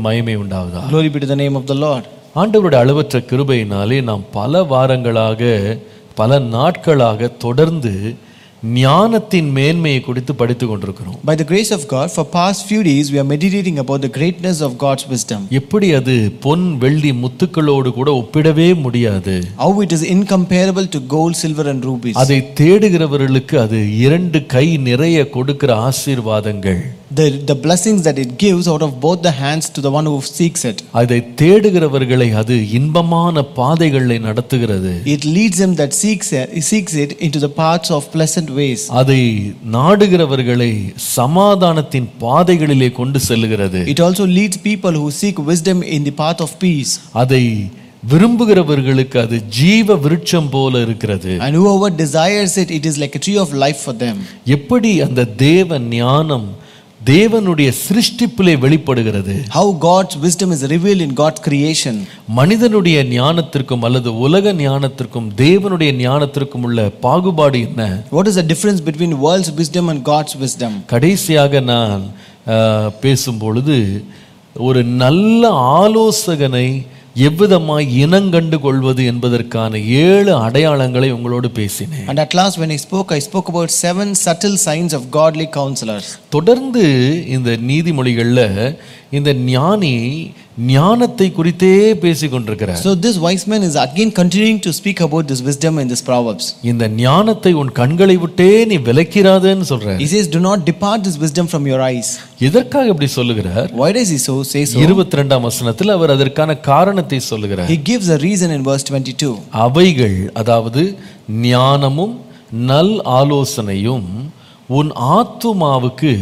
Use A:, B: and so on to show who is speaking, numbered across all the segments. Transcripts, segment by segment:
A: மகிமை உண்டாவதா
B: Glory be to the name of the Lord.
A: ஆண்டவருடைய அளவற்ற கிருபையினாலே நாம் பல வாரங்களாக பல நாட்களாக தொடர்ந்து ஞானத்தின் மேன்மையை குறித்து படித்து கொண்டிருக்கிறோம்
B: By the grace of God, for past few days we are meditating about the greatness of God's wisdom.
A: எப்படி அது பொன் வெள்ளி முத்துக்களோடு கூட ஒப்பிடவே முடியாது
B: How it is incomparable to gold, silver, and rubies.
A: அதை தேடுகிறவர்களுக்கு அது இரண்டு கை நிறைய கொடுக்கிற ஆசீர்வாதங்கள்
B: The, the blessings that it gives out of both the hands to the one who seeks it.
A: அதை தேடுகிறவர்களை அது இன்பமான பாதைகளை நடத்துகிறது
B: It leads him that seeks it, seeks it into the paths of pleasant ways.
A: அதை நாடுகிறவர்களை சமாதானத்தின் பாதைகளிலே கொண்டு செல்லுகிறது
B: It also leads people who seek wisdom in the path of peace.
A: அதை விரும்புகிறவர்களுக்கு அது ஜீவ விருட்சம் போல இருக்கிறது
B: And whoever desires it, it is like a tree of life for them.
A: எப்படி அந்த தேவ ஞானம் தேவனுடைய சிருஷ்டிப்பிலே வெளிப்படுகிறது
B: How God's wisdom is revealed in God's creation.
A: மனிதனுடைய ஞானத்திற்கும் அல்லது உலக ஞானத்திற்கும் தேவனுடைய ஞானத்திற்கும் உள்ள பாகுபாடு என்ன
B: What is the difference between world's wisdom and God's wisdom?
A: கடைசியாக நான் ஆஹ், பேசும்பொழுது ஒரு நல்ல ஆலோசகனை எவ்விதமாய் இனங்கண்டு கொள்வது என்பதற்கான ஏழு அடையாளங்களை உங்களோடு பேசினேன்
B: And at last, when I spoke, I spoke about seven subtle signs of godly counselors.
A: தொடர்ந்து இந்த நீதிமொழிகள்ல இந்த ஞானி ஞானத்தை குறித்தே பேசிக் கொண்டிருக்கிறார்
B: So, this wise man is again continuing to speak about this wisdom in this Proverbs.
A: இந்த ஞானத்தை உன் கண்களை விட்டே நீ விலக்கிறாதன்னு சொல்ற
B: He says, Do not depart this wisdom from your eyes.
A: எதற்காக இப்படி சொல்லுகிறார்
B: Why does he so say so?
A: இருபத்தி ரெண்டாம் வசனத்தில் அவர் அதற்கான காரணத்தை சொல்லுகிறார்
B: He gives a reason in verse 22.
A: அவைகள் அதாவது ஞானமும் நல் ஆலோசனையும் உன் ஆத்துமாவுக்கு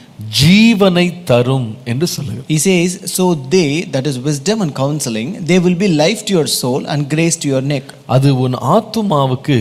A: ஜீவனை தரும் என்று சொல்லுகிறார்
B: He says, So they, that is wisdom and counseling, they will be life to your soul and grace to your neck.
A: அது உன் ஆத்துமாவுக்கு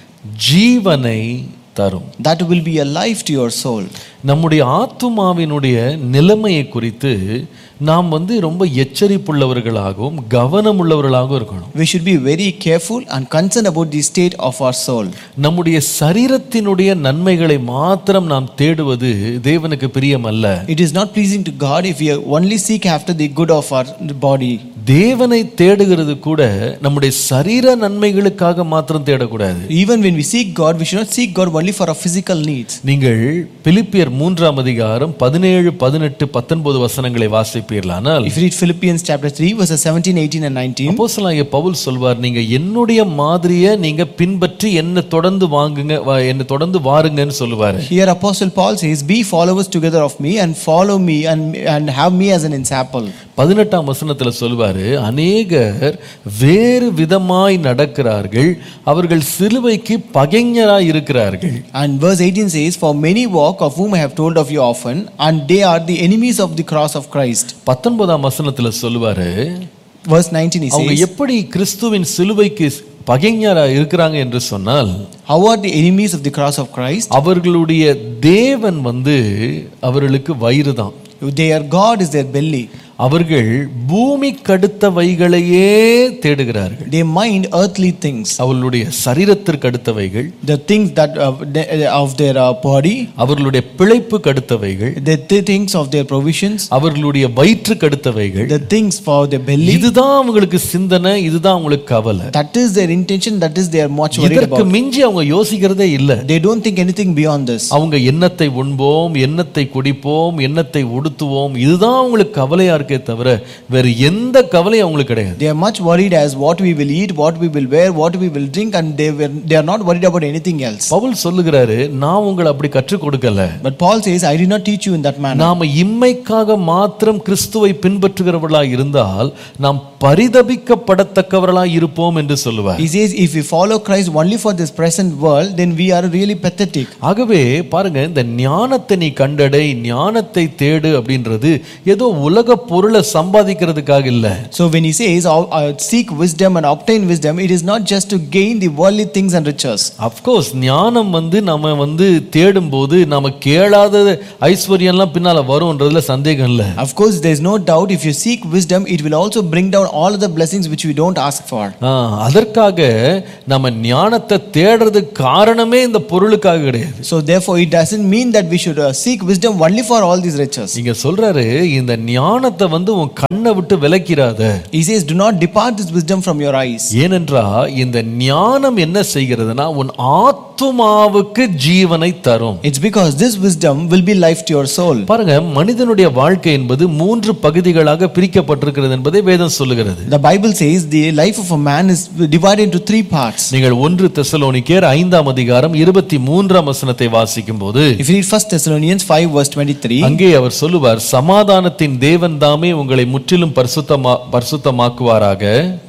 A: ஜீவனை தரும்
B: That will be a life to your soul.
A: நம்முடைய ஆத்துமாவினுடைய நிலைமையை குறித்து நாம் வந்து ரொம்ப எச்சரிப்புள்ளவர்களாகவும் கவனமுள்ளவர்களாகவும் இருக்கணும்
B: We should be very careful and concerned about the state of our soul.
A: நம்முடைய சரீரத்தினுடைய நன்மைகளை மாத்திரம் நாம் தேடுவது தேவனுக்கு பிரியமல்ல
B: It is not pleasing to God if we only seek after the good of our body.
A: தேவனை தேடுகிறது கூட நம்முடைய சரீர நன்மைகளுக்காக மாத்திரம் தேடக்கூடாது
B: Even when we seek God, we should not seek God only for our physical needs.
A: நீங்கள் பிலிப்பியர் மூன்றாம் அதிகாரம் பதினேழு பதினெட்டு பத்தொன்பது வசனங்களை வாசிப்பீர்களானால்
B: If you read Philippians chapter 3, verses 17, 18, and 19,
A: அப்போஸ்தலனாகிய பவுல் சொல்வார் நீங்க என்னுடைய மாதிரியை நீங்க பின்பற்றி என்ன தொடர்ந்து வாங்குங்க வா- என்னை தொடர்ந்து வாருங்கன்னு சொல்லுவாரு
B: here Apostle Paul says, Be followers together of me and follow me and, and have me as an example.
A: பதினெட்டாம் வசனத்துல சொல்வாரு அநேகர் வேறு விதமாய் நடக்கிறார்கள் அவர்கள் சிலுவைக்கு பகைஞராய் இருக்கிறார்கள்
B: And verse 18 says, For many walk, of whom I have told of you often, and they are the enemies of the cross of Christ.
A: பத்தொன்பதாம் வசனத்துல சொல்லுவாரு
B: Verse 19 he
A: அவங்க
B: says,
A: எப்படி கிறிஸ்துவின் சிலுவைக்கு பகைஞரா இருக்கிறாங்க என்று சொன்னால்
B: How are the enemies of the cross of Christ?
A: அவர்களுடைய தேவன் வந்து அவர்களுக்கு வயிறு தான்
B: Their God is their belly.
A: அவர்கள் பூமி கடுத்தவைகளையே தேடுகிறார்கள்
B: They mind earthly things,
A: அவர்களுடைய சரீரத்திற்கு அடுத்தவைகள்
B: the things that uh, the- of their uh, body,
A: அவர்களுடைய பிழைப்புக்கு அடுத்தவைகள்
B: the, the things of their provisions,
A: அவர்களுடைய வயிற்றுக்கு அடுத்தவைகள்
B: the things for their belly.
A: இதுதான் அவங்களுக்கு சிந்தனை இதுதான் அவங்களுக்கு கவலை
B: That is their intention. That is they are much worried
A: இதற்கு
B: about.
A: மிஞ்சி அவங்க யோசிக்கிறதே இல்ல
B: They don't think anything beyond this.
A: அவங்க எண்ணத்தை உண்போம் எண்ணத்தை குடிப்போம் எண்ணத்தை உடுத்துவோம் இதுதான் அவங்களுக்கு கவலையா இருக்கே தவிர வேறு எந்த கவலையும் அவங்களுக்கு கிடையாது
B: They are much worried as what we will eat, what we will wear, what we will drink, and they were they are not worried about anything else.
A: Pavul சொல்லுகிறாரு நான் உங்களை அப்படி கற்றுக் கொடுக்கல
B: But Paul says, I did not teach you in that manner.
A: நாம இம்மைக்காக மாத்திரம் கிறிஸ்துவை பின்பற்றுகிறவர்களாய் இருந்தால் நாம் பரிதபிக்கப்படத்தக்கவர்களாய் இருப்போம் என்று சொல்லுவார்
B: He says, if we follow Christ only for this present world, then we are really pathetic.
A: ஆகவே பாருங்க இந்த ஞானத்தை நீ கண்டடை ஞானத்தை தேடு அப்படின்றது ஏதோ உலக பொருளை சம்பாதிக்கிறதுக்காக இல்ல
B: So when he says, "Uh, uh, seek wisdom and obtain wisdom, it is not just to gain the worldly things and riches.
A: Of course ஞானம் வந்து நம்ம வந்து தேடும் போது நம்ம கேளாத ஐஸ்வர்யம்லாம் பின்னால வரும்ன்றதுல சந்தேகம் இல்லை
B: Of course, there is no doubt if you seek wisdom, it will also bring down all of the blessings which we don't ask for.
A: ஆ, அதற்காக நம்ம ஞானத்தை தேடுறதுக்கு காரணமே இந்த பொருளுக்காக கிடையாது
B: So therefore, it doesn't mean that we should uh, seek wisdom only for all these riches.
A: இங்க சொல்றாரு இந்த ஞானத்தை வந்து உன் கண்ணை விட்டு விலக்கிறாத
B: He says, Do not depart this wisdom from your eyes.
A: ஏனென்றா இந்த ஞானம் என்ன செய்கிறதுனா உன் ஆத்துமாவுக்கு ஜீவனை தரும்
B: It's because this wisdom will be life to your soul.
A: பாருங்க மனிதனுடைய வாழ்க்கை என்பது மூன்று பகுதிகளாக பிரிக்கப்பட்டிருக்கிறது என்பதை வேதம் சொல்லுகிறது
B: The Bible says the life of a man is divided into three parts.
A: நீங்கள் ஒன்று தெசலோனிக்கேர் ஐந்தாம் அதிகாரம் இருபத்தி மூன்றாம் வசனத்தை வாசிக்கும் போது
B: If you read 1 Thessalonians 5, verse 23,
A: அங்கே அவர் சொல்லுவார் சமாதானத்தின் தேவன் தாமே உங்களை முற்றிலும் பரிசுத்தமா பரிசுத்தமாக்குவாராக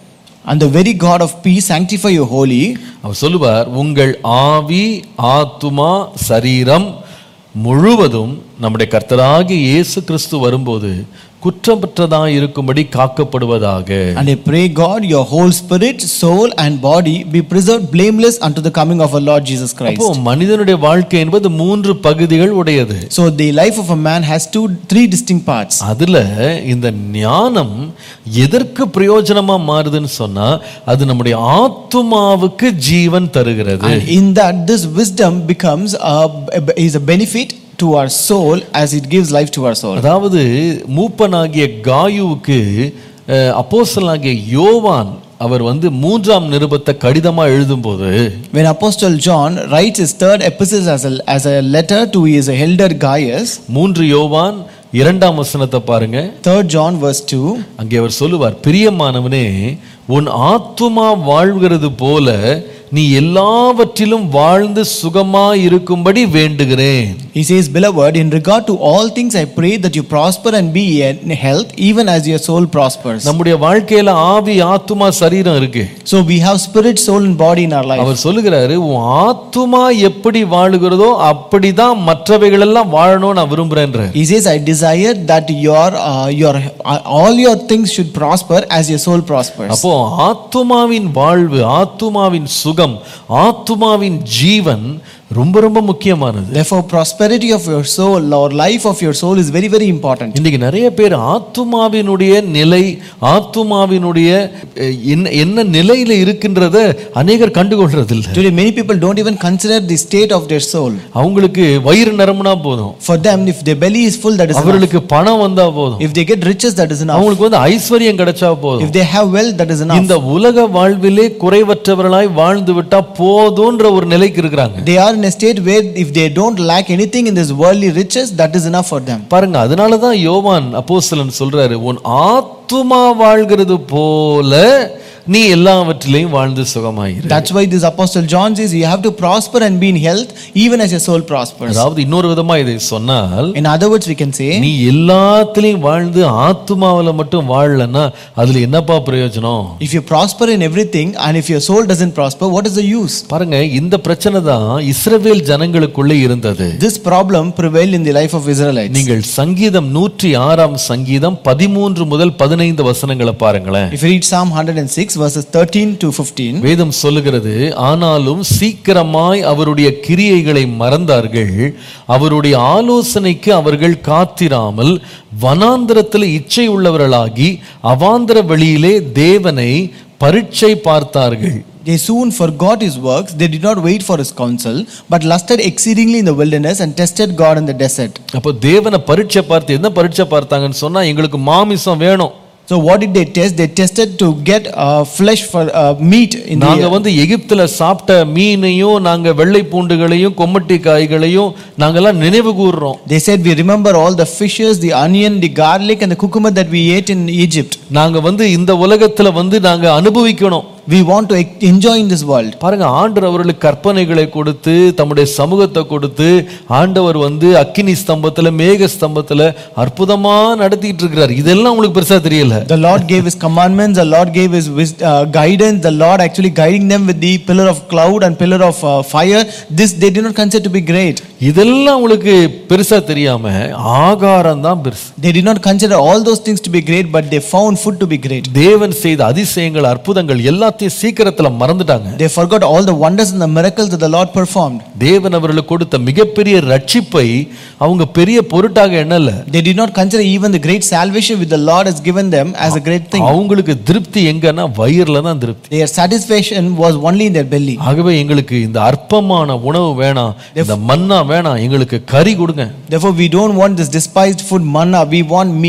B: and the very God of peace sanctify you wholly,
A: அவர் சொல்லுவார் உங்கள் ஆவி ஆத்துமா சரீரம் முழுவதும் நம்முடைய கர்த்தராகிய இயேசு கிறிஸ்து வரும்போது குற்றமற்றதாய் இருக்கும்படி காக்கப்படுவதாக
B: and I pray God, your whole spirit, soul, and body be preserved blameless unto the coming of our Lord Jesus Christ.
A: அப்போ மனிதனுடைய வாழ்க்கை என்பது மூன்று பகுதிகள் உடையது
B: So the life of a man has two, three distinct parts.
A: அதுல இந்த ஞானம் எதற்கு பிரயோஜனமா மாறுதுன்னு சொன்னா அது நம்முடைய ஆத்துமாவுக்கு ஜீவன் தருகிறது
B: And in that, this wisdom becomes a, is a benefit to our soul as it gives life to our soul.
A: அதாவது மூப்பனாகிய காயுவுக்கு அஹ், அப்போஸ்தலனாகிய யோவான் அவர் வந்து மூன்றாம் நிருபத்தை கடிதமா எழுதும்போது
B: When Apostle John writes his third epistle as a, as a letter to his elder Gaius,
A: மூன்று யோவான் இரண்டாம் வசனத்தை பாருங்க
B: 3 John verse 2,
A: அங்கே அவர் சொல்லுவார் பிரியமானவனே உன் ஆத்துமா வாழ்கிறது போல நீ எல்லாவற்றிலும் வாழ்ந்து சுகமா இருக்கும்படி வேண்டுகிறேன்
B: he says, Beloved, in regard to all things I pray that you prosper and be in health, even as your soul prospers.
A: நம்முடைய வாழ்க்கையில ஆவி ஆத்துமா சரீரம் இருக்கு
B: So we have spirit, soul, and body in our life.
A: அவர் சொல்லுகிறாரு உன் ஆத்துமா எப்படி வாழுகிறதோ அப்படிதான் மற்றவைகள் எல்லாம் வாழணும் நான் விரும்புறேன்ற
B: He says, I desire that your, uh, your, uh, all your things should prosper as your soul prospers.
A: அப்போ ஆத்துமாவின் வாழ்வு ஆத்துமாவின் சுகம் ஆத்துமாவின் ஜீவன் ரொம்ப ரொம்ப முக்கியமானது
B: Therefore, prosperity of your soul or life of your soul is very, very important.
A: இன்னைக்கு நிறைய பேர் ஆத்துமாவினுடைய நிலை ஆத்துமாவினுடைய அஹ், என்ன என்ன நிலையில இருக்கின்றத அநேகர் கண்டுகொள்றது இல்ல
B: Today, many people don't even consider the state of their soul.
A: அவங்களுக்கு வயிறு நிரம்புனா போதும்
B: For them, if their belly is full, that is enough.
A: அவர்களுக்கு பணம் வந்தா போதும்
B: If they get riches, that is enough.
A: அவங்களுக்கு வந்து ஐஸ்வர்யம் கிடைச்சா போதும்
B: If they have wealth, that is enough.
A: இந்த உலக வாழ்விலே குறைவற்றவர்களாய் வாழ்ந்து விட்டா போதும்ன்ற ஒரு நிலைக்கு இருக்கிறாங்க
B: They are in a state where if they don't lack anything in this worldly riches, that is enough for them.
A: பாருங்க அதனாலதான் யோவான் அப்போஸ்தலன் சொல்றாரு உன் ஆத்துமா வாழ்கிறது போல நீ எல்லாவற்றிலையும் வாழ்ந்து சுகமாயிரு
B: That's why this Apostle John says you have to prosper and be in health even as your soul prospers.
A: அதாவது இன்னொரு விதமா இதை சொன்னால்
B: In other words, we can say,
A: நீ எல்லாத்துலயும் வாழ்ந்து ஆத்துமாவுல மட்டும் வாழலன்னா அதுல என்னப்பா பிரயோஜனம்
B: if you prosper in everything and if your soul doesn't prosper, what is the use?
A: பாருங்க இந்த பிரச்சனை தான் இஸ்ரவேல் ஜனங்களுக்குள்ளே இருந்தது
B: This problem prevailed in the life of Israelites.
A: நீங்கள் சங்கீதம் நூற்றி ஆறாம் சங்கீதம் பதிமூன்று முதல் பதினைந்து வசனங்களை பாருங்களேன்
B: If you read Psalm 106, verses 13 to 15,
A: வேதம் சொல்லுகிறது ஆனாலும் சீக்கிரமாய் அவருடைய கிரியைகளை மறந்தார்கள் அவருடைய ஆலோசனைக்கு அவர்கள் காத்திராமல் வனாந்திரத்தில் இச்சை உள்ளவர்களாகி அவாந்திர வெளியிலே தேவனை பரீட்சை பார்த்தார்கள்
B: they soon forgot his works, they did not wait for his counsel, but lusted exceedingly in the wilderness and tested God in the desert.
A: அப்போ தேவனை பரீட்சை பார்த்து என்ன பரீட்சை பார்த்தாங்கன்னு சொன்னா எங்களுக்கு மாமிசம் வேணும்
B: So what did they test? They tested to get uh, flesh for uh, meat in
A: நாங்க
B: the
A: வந்து எகிப்துல சாப்பிட்ட மீனையும் நாங்க வெள்ளை பூண்டுகளையும் கொம்மட்டி காய்களையும் நாங்கெல்லாம் நினைவு கூறுறோம்
B: They said we remember all the fishes, the onion, the garlic and the cucumber that we ate in Egypt.
A: நாங்க வந்து இந்த உலகத்துல வந்து நாங்க அனுபவிக்கணும்
B: We want to ex- enjoy in this world.
A: பாருங்க ஆண்டவர் அவர்களுக்கு கற்பனைகளை கொடுத்து தம்முடைய சமூகத்தை கொடுத்து ஆண்டவர் வந்து அக்கினி ஸ்தம்பத்துல மேக ஸ்தம்பத்துல அற்புதமா நடத்திட்டு இருக்கிறார் இதெல்லாம் உங்களுக்கு பெருசா தெரியல
B: The Lord gave His commandments, the Lord gave His wis- uh, guidance, the Lord actually guiding them with the pillar of cloud and pillar of uh, fire. This they did not consider to be great.
A: இதெல்லாம் உங்களுக்கு பெருசா தெரியாம ஆகாரம் தான் பெருசு
B: They did not consider all those things to be great, but they found food to be great.
A: தேவன் செய்த அதிசயங்கள் அற்புதங்கள் எல்லாத்தையும் சீக்கிரத்துல மறந்துட்டாங்க
B: They forgot all the wonders and the miracles that the Lord performed.
A: தேவன் அவர்களுக்கு கொடுத்த மிகப்பெரிய ரட்சிப்பை அவங்க பெரிய பொருட்டாக எண்ணல
B: They did not consider even the great salvation which the Lord has given them as a great thing.
A: அவங்களுக்கு திருப்தி எங்கன்னா வயிறுல தான் திருப்தி
B: Their satisfaction was only in their belly.
A: ஆகவே எங்களுக்கு இந்த அற்பமான உணவு வேணாம் இந்த மன்னா வேணாம் எங்களுக்கு கறி கொடுங்க
B: Therefore, we don't want this despised food manna, we want meat.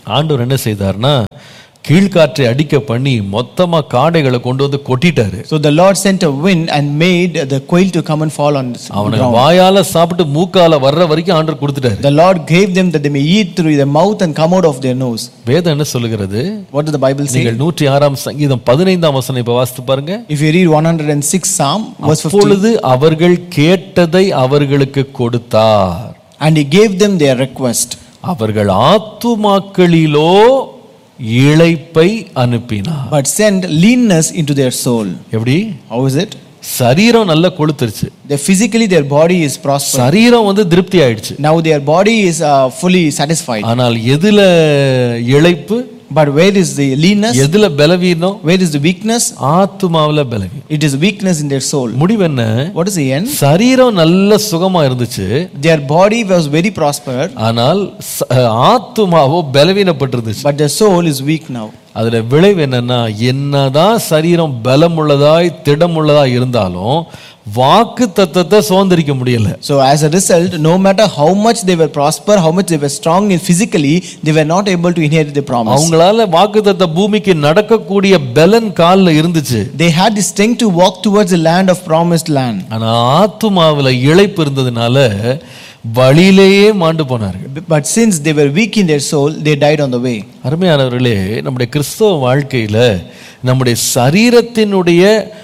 A: ஆண்டவர் என்ன செய்தார்னா கீழ்காற்றை அடிக்க பண்ணி மொத்தமா காடைகளை கொண்டு வந்து கொட்டிட்டாரு
B: So the Lord sent a wind and made the quail to come and fall on the
A: அவனை
B: ground.
A: வாயால சாப்பிட்டு மூக்கால வர்ற வரைக்கும் ஆண்டவர் கொடுத்துட்டாரு
B: The Lord gave them that they may eat through their mouth and come out of their nose.
A: வேதம் என்ன சொல்லுகிறது
B: What does the Bible say?
A: நீங்கள் நூற்றி ஆறாம் சங்கீதம் பதினைந்தாம் வசனம் இப்ப வாசித்து பாருங்க
B: If you read 106 Psalm, verse 15,
A: அப்பொழுது அவர்கள் கேட்டதை அவர்களுக்கு கொடுத்தார்
B: and He gave them their request.
A: அவர்கள் ஆத்துமாக்களிலோ இளைப்பை அனுப்பினார்
B: but send leanness into their soul.
A: எப்படி
B: How is it?
A: சரீரம் நல்லா கொளுத்துருச்சு
B: They physically their body is prosperous.
A: சரீரம் வந்து திருப்தி ஆயிடுச்சு
B: Now their body is uh, fully satisfied.
A: ஆனால் எதுல இளைப்பு
B: But where is the leanness?
A: எதுல பலவீனம்
B: Where is the weakness?
A: ஆத்துமாவுல பலவீனம்
B: It is weakness in their soul.
A: முடிவு என்ன
B: What is the end?
A: சரீரம் நல்ல சுகமா இருந்துச்சு
B: Their body was very prospered,
A: ஆனால் ச- ஆத்துமாவோ பலவீனப்பட்டிருந்துச்சு
B: but their soul is weak now.
A: அதுல விளைவு என்னன்னா என்னதான் சரீரம் பலமுள்ளதாய் திடமுள்ளதாய் இருந்தாலும் வாக்கு தத்தத்தை சுதந்திரிக்க முடியல
B: So as a result, no matter how much they were prosper, how much they were strong in physically, they were not able to inherit the promise.
A: அவங்களால வாக்கு பூமிக்கு நடக்கக்கூடிய பலன் கால்ல இருந்துச்சு
B: They had the strength to walk towards the land of promised land.
A: ஆனா ஆத்துமாவுல இழைப்பு இருந்ததுனால வழியிலேயே மாண்டு போனார்கள்
B: But since they were weak in their soul, they died on the way.
A: அருமையானவர்களே நம்முடைய கிறிஸ்தவ வாழ்க்கையில நம்முடைய சரீரத்தினுடைய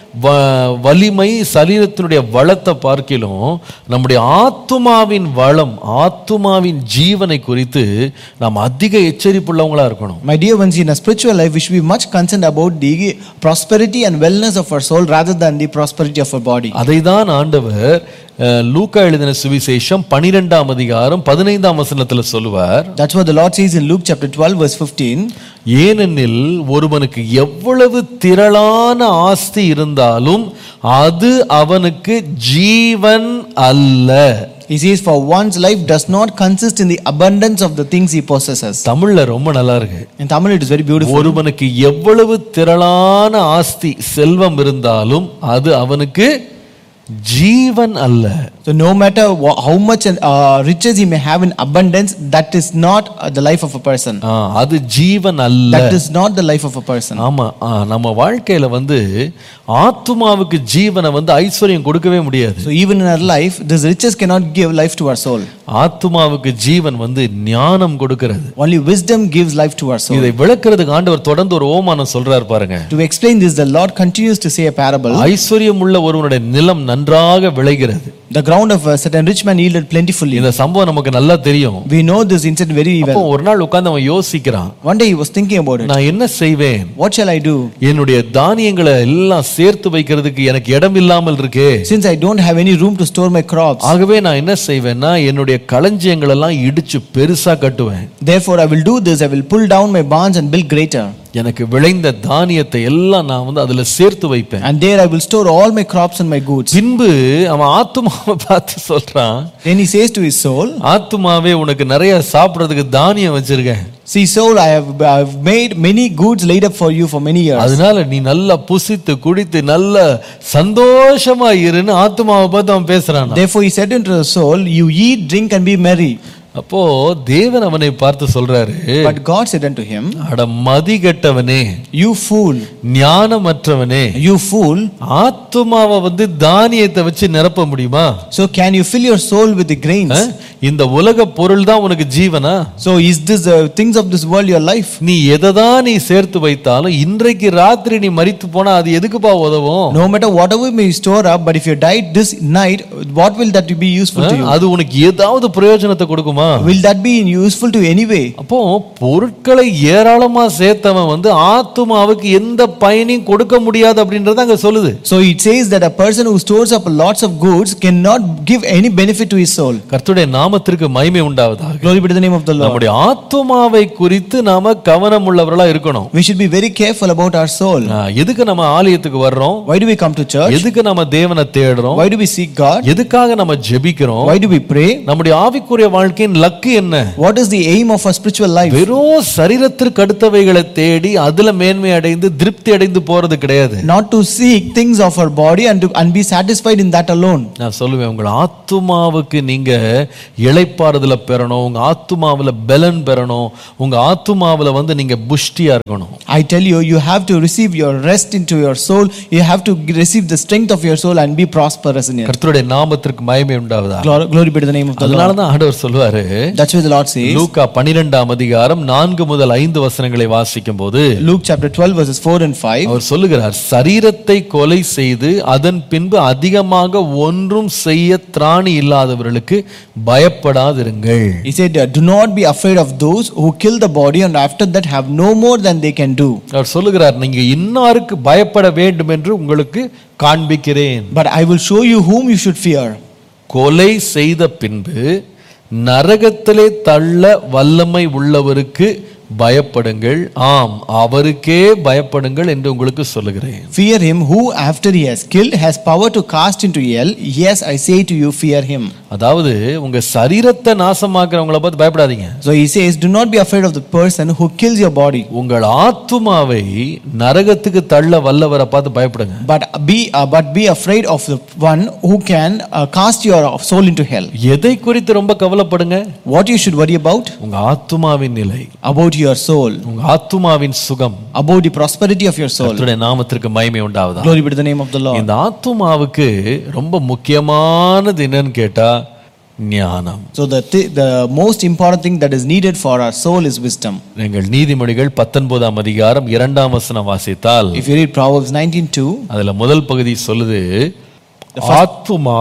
A: வ- வலிமை சரீரத்தினுடைய வளத்தை பார்க்கிலும் நம்முடைய ஆத்துமாவின் வளம் ஆத்துமாவின் ஜீவனை குறித்து நாம் அதிக எச்சரிப்புள்ளவங்களா இருக்கணும்
B: My dear ones, in a spiritual life, we should be much concerned about the prosperity and wellness of our soul rather than the prosperity of our body.
A: அதை தான் ஆண்டவர் அஹ், லூக்கா எழுதின சுவிசேஷம் பனிரெண்டாம் அதிகாரம் பதினைந்தாம் வசனத்துல சொல்லுவார்
B: That's what the Lord says in Luke chapter 12, verse 15.
A: ஏனெனில் ஒருவனுக்கு எவ்வளவு திரளான ஆஸ்தி இருந்தாலும் அது அவனுக்கு ஜீவன் அல்ல
B: He says, For one's life does not consist in the abundance of the things he possesses.
A: தமிழ்ல ரொம்ப நல்லா இருக்கு
B: In Tamil, it is very beautiful.
A: ஒருவனுக்கு எவ்வளவு திரளான ஆஸ்தி செல்வம் இருந்தாலும் அது அவனுக்கு ஜீவன் அல்ல
B: So, no matter wha- how much uh, riches he may have in abundance, that is not uh, the life of a person.
A: ஆ, அது ஜீவன் அல்ல
B: That is not the life of a person.
A: ஆமா ஆ, நம்ம வாழ்க்கையில வந்து ஆத்துமாவுக்கு ஜீவனை வந்து ஐஸ்வர்யம் கொடுக்கவே முடியாது
B: So, even in our life, this riches cannot give life to our soul.
A: ஆத்துமாவுக்கு ஜீவன் வந்து ஞானம் கொடுக்கிறது
B: Only wisdom gives life to our soul.
A: இதை விளக்குறதுக்கு ஆண்டவர் தொடர்ந்து ஒரு ஓமானம் சொல்றாரு பாருங்க
B: To explain this, the Lord continues to say a parable.
A: ஐஸ்வர்யம் உள்ள ஒருவனுடைய நிலம் நன்றாக விளைகிறது
B: The ground of a certain rich man yielded plentifully.
A: இந்த சம்பவம் நமக்கு நல்லா தெரியும்
B: We know this incident very
A: அப்போ
B: well.
A: ஒரு நாள் உட்கார்ந்து அவன் யோசிக்கிறான்
B: One day he was thinking about it.
A: நான் என்ன செய்வேன்
B: What shall I do?
A: என்னுடைய தானியங்களை எல்லாம் சேர்த்து வைக்கிறதுக்கு எனக்கு இடம் இல்லாமல் இருக்கே
B: Since I don't have any room to store my crops,
A: ஆகவே நான் என்ன செய்வேன்னா என்னுடைய களஞ்சியங்கள் எல்லாம் இடிச்சு பெருசா கட்டுவேன்
B: therefore I will do this. I will pull down my barns and build greater.
A: எனக்கு விளைந்த தானியத்தை எல்லாம் நான் வந்து அதுல சேர்த்து வைப்பேன்
B: And there I will store all my crops and my goods.
A: பின்பு அவன் ஆத்துமாவை பார்த்து சொல்றான்
B: Then he says to his soul,
A: ஆத்துமாவே உனக்கு நிறைய சாப்பிடுறதுக்கு தானியம் வச்சிருக்கேன்
B: See, soul, I have, I have made many goods laid up for you for many years.
A: அதனால நீ நல்லா புசித்து குடித்து நல்ல சந்தோஷமா இருன்னு ஆத்துமாவை பார்த்து அவன் பேசுறான்
B: Therefore he said unto the soul, You eat, drink, and be merry.
A: அப்போ தேவன் அவனை பார்த்து சொல்றாரு
B: But God said unto him,
A: அட மதி கெட்டவனே
B: You fool,
A: ஞானமற்றவனே
B: you fool,
A: ஆத்துமாவை வந்து தானியத்தை வச்சு நிரப்ப முடியுமா
B: so can you fill your soul with the grains?
A: அஹ்? இந்த உலக பொருள் தான் உனக்கு ஜீவனா
B: So is this the things of this world your life?
A: நீ எதைதான் நீ சேர்த்து வைத்தாலும் இன்றைக்கு ராத்திரி நீ மரித்து போனா அது எதுக்குப்பா உதவும்
B: No matter whatever you may store up, but if you died this night, what will that be useful to you?
A: அது உனக்கு ஏதாவது பிரயோஜனத்தை கொடுக்குமா
B: Will that be useful to any way?
A: அப்போ பொருட்களை ஏராளமா சேர்த்தவன் வந்து ஆத்துமாவுக்கு எந்த பயனையும் கொடுக்க முடியாது அப்படின்றத அங்க சொல்லுது
B: So it says that a person who stores up lots of goods cannot give any benefit to his soul.
A: கர்த்தருடைய நாமத்திற்கு மகிமை உண்டாவதாக
B: Glory be to the name of the Lord.
A: நம்முடைய ஆத்துமாவை குறித்து நாம கவனம் உள்ளவர்களா இருக்கணும்
B: We should be very careful about our soul.
A: ஆ, எதுக்கு நம்ம ஆலயத்துக்கு வர்றோம்
B: Why do we come to church?
A: எதுக்கு நம்ம தேவனை தேடுறோம்
B: Why do we seek God?
A: எதுக்காக நம்ம ஜெபிக்கிறோம்
B: Why do we pray?
A: நம்முடைய ஆவிக்குரிய வாழ்க்கையை வாழ்க்கையின் லக்கு என்ன
B: What is the aim of our spiritual life?
A: வெறும் சரீரத்திற்கு அடுத்தவைகளை தேடி அதுல மேன்மை அடைந்து திருப்தி அடைந்து போறது கிடையாது
B: Not to seek things of our body and to and be satisfied in that alone.
A: நான் சொல்லுவேன் உங்கள் ஆத்துமாவுக்கு நீங்க இளைப்பாறுதல பெறணும் உங்க ஆத்துமாவுல பலன் பெறணும் உங்க ஆத்துமாவுல வந்து நீங்க புஷ்டியா இருக்கணும்
B: I tell you, you have to receive your rest into your soul. You have to g- receive the strength of your soul and be prosperous in it.
A: கர்த்தருடைய நாமத்திற்கு மகிமை உண்டாவதா
B: Glory, glory be to the name of the Lord.
A: அதனாலதான் ஆண்டவர் சொல்லுவாரு
B: That's why the Lord says,
A: லூக்கா பனிரெண்டாம் அதிகாரம் நான்கு முதல் ஐந்து வசனங்களை வாசிக்கும் போது
B: Luke chapter 12, verses 4 and 5.
A: அவர் சொல்லுகிறார் சரீரத்தை கொலை செய்து அதன் பின்பு அதிகமாக ஒன்றும் செய்ய திராணி இல்லாதவர்களுக்கு பயப்படாதிருங்கள்
B: He said, Do not be afraid of those who kill the body and after that have no more than they can do.
A: அவர் சொல்லுகிறார் நீங்க இன்னாருக்கு பயப்பட வேண்டும் என்று உங்களுக்கு காண்பிக்கிறேன்
B: But I will show you whom you should fear.
A: கொலை செய்த பின்பு நரகத்திலே தள்ள வல்லமை உள்ளவருக்கு பயப்படுங்கள் ஆம் அவருக்கே பயப்படுங்கள் என்று உங்களுக்கு சொல்லுகிறேன்
B: Fear him who, after he has killed, has power to cast into hell. Yes, I say to you, fear him.
A: அதாவது உங்க சரீரத்தை நாசமாக்குறவங்கள பார்த்து பயப்படாதீங்க
B: So he says, Do not be afraid of the person who kills your body,
A: உங்கள் ஆத்துமாவை நரகத்துக்கு தள்ள வல்லவரை பார்த்து பயப்படுங்க
B: but be, uh, but be afraid of the one who can uh, cast your soul into hell.
A: எதை குறித்து ரொம்ப கவலைப்படுங்க
B: What you should worry about?
A: உங்க ஆத்துமாவின் நிலை
B: About your soul,
A: உங்க ஆத்துமாவின் சுகம்
B: about the prosperity of your soul.
A: கர்த்தருடைய நாமத்திற்கு மகிமை உண்டாவதா
B: Glory be to the name of the Lord.
A: இந்த ஆத்துமாவுக்கு ரொம்ப முக்கியமானது என்னன்னு கேட்டா ஞானம்
B: So the, th- the most important thing that is needed for our soul is wisdom.
A: நீங்கள் நீதிமொழிகள் பத்தொன்பதாம் அதிகாரம் இரண்டாம் வசனம் வாசித்தால்
B: If you read Proverbs 19:2,
A: அதுல முதல் பகுதி சொல்லுது ஆத்துமா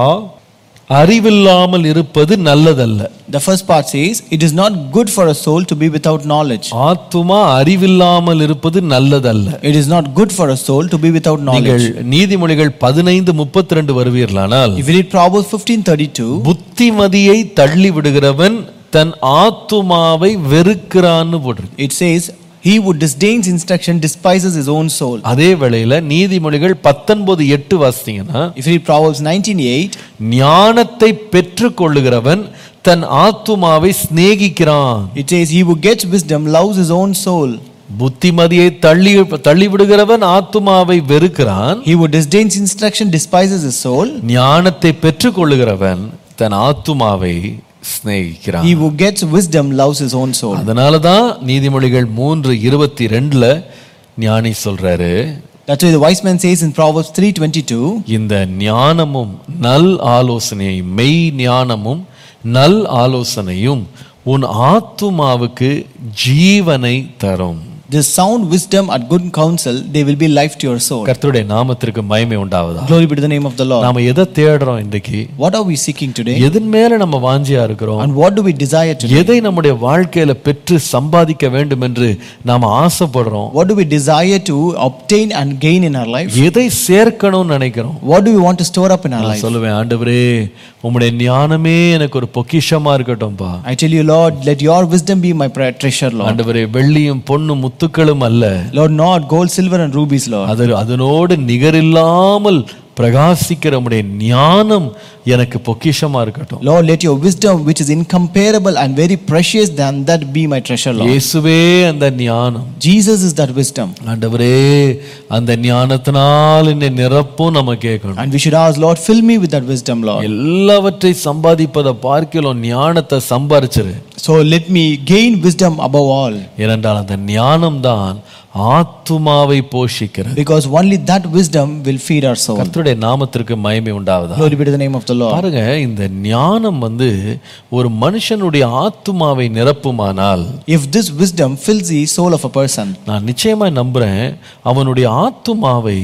A: அறிவில்லாமல் இருப்பது நல்லதல்ல
B: the first part says, It is not good for a soul to be without knowledge.
A: ஆத்துமா அறிவில்லாமல் இருப்பது நல்லதல்ல
B: It is not good for a soul to be without
A: நீங்கள்
B: knowledge.
A: நீதிமொழிகள் பதினைந்து முப்பத்தி ரெண்டு வருவீர்களானால்
B: If you read Proverbs 15:32,
A: புத்திமதியை தள்ளி விடுகிறவன் தன் ஆத்துமாவை வெறுக்கிறான்னு போட்டிருக்கு
B: it says, He who disdains instruction despises his own soul.
A: அதே வேளையில நீதிமொழிகள் பத்தொன்பது எட்டு வாசித்தீங்கன்னா
B: If you read Proverbs 19:8,
A: ஞானத்தை பெற்றுக்கொள்ளுகிறவன் தன் ஆத்துமாவை சிநேகிக்கிறான்
B: it says, He who gets wisdom loves his own soul.
A: புத்திமதியை தள்ளி தள்ளி விடுகிறவன் ஆத்துமாவை வெறுக்கிறான்
B: He who disdains instruction despises his soul.
A: ஞானத்தை பெற்றுக்கொள்ளுகிறவன் தன் ஆத்துமாவை சிநேகிக்கிறான்
B: He who gets wisdom loves his own soul.
A: அதனாலதான் நீதிமொழிகள் மூன்று இருபத்தி ரெண்டுல ஞானி சொல்றாரு
B: That's why the wise man says in Proverbs 3:22,
A: இந்த ஞானமும் நல் ஆலோசனையும் மெய் ஞானமும் நல் ஆலோசனையும் உன் ஆத்துமாவுக்கு ஜீவனை தரும்
B: This sound wisdom and good counsel, they will be life to your soul.
A: கர்த்தருடைய நாமத்திற்கு மகிமை உண்டாவதா
B: Glory be to the name of the Lord.
A: நாம எதை தேடுறோம் இன்றைக்கு
B: What are we seeking today?
A: எதன் மேல நம்ம வாஞ்சியா இருக்கிறோம்
B: And what do we desire today?
A: எதை நம்முடைய வாழ்க்கையில பெற்று சம்பாதிக்க வேண்டும் என்று நாம ஆசைப்படுறோம்
B: What do we desire to obtain and gain in our life?
A: எதை சேர்க்கணும்னு நினைக்கிறோம்
B: What do we want to store up in our
A: நான்
B: life?
A: சொல்லுவேன் ஆண்டவரே உம்முடைய ஞானமே எனக்கு ஒரு பொக்கிஷமா இருக்கட்டும்பா
B: I tell you, Lord, let your wisdom be my pre- treasure, Lord.
A: ஆண்டவரே வெள்ளியும் பொன்னும் முத்துக்களும் அல்ல
B: Lord, not gold, silver, and rubies, Lord.
A: அது அதனோடு நிகரில்லாமல் பிரகாசிக்கிற உம்முடைய ஞானம் எனக்கு பொக்கிஷமா இருக்கட்டும்
B: Lord, let your wisdom, which is incomparable and very precious, than that be my treasure, Lord.
A: இயேசுவே அந்த ஞானம்
B: Jesus is that wisdom.
A: ஆண்டவரே அந்த ஞானத்தினால் என்னை நிரப்பும் நம்ம கேட்கணும்
B: And we should ask, Lord, fill me with that wisdom, Lord.
A: எல்லாவற்றை சம்பாதிப்பதை பார்க்கலாம் ஞானத்தை சம்பாரிச்சிரு
B: So let me gain wisdom above all.
A: ஏனென்றால் அந்த ஞானம்தான் ஆத்துமாவை போஷிக்கிறது
B: Because only that wisdom will feed our soul.
A: கர்த்தருடைய நாமத்திற்கு மகிமை உண்டாவதா
B: Glory be to the name of the Lord.
A: பாருங்க இந்த ஞானம் வந்து ஒரு மனுஷனுடைய ஆத்துமாவை நிரப்புமானால்
B: If this wisdom fills the soul of a person,
A: நான் நிச்சயமா நம்புறேன் அவனுடைய ஆத்துமாவை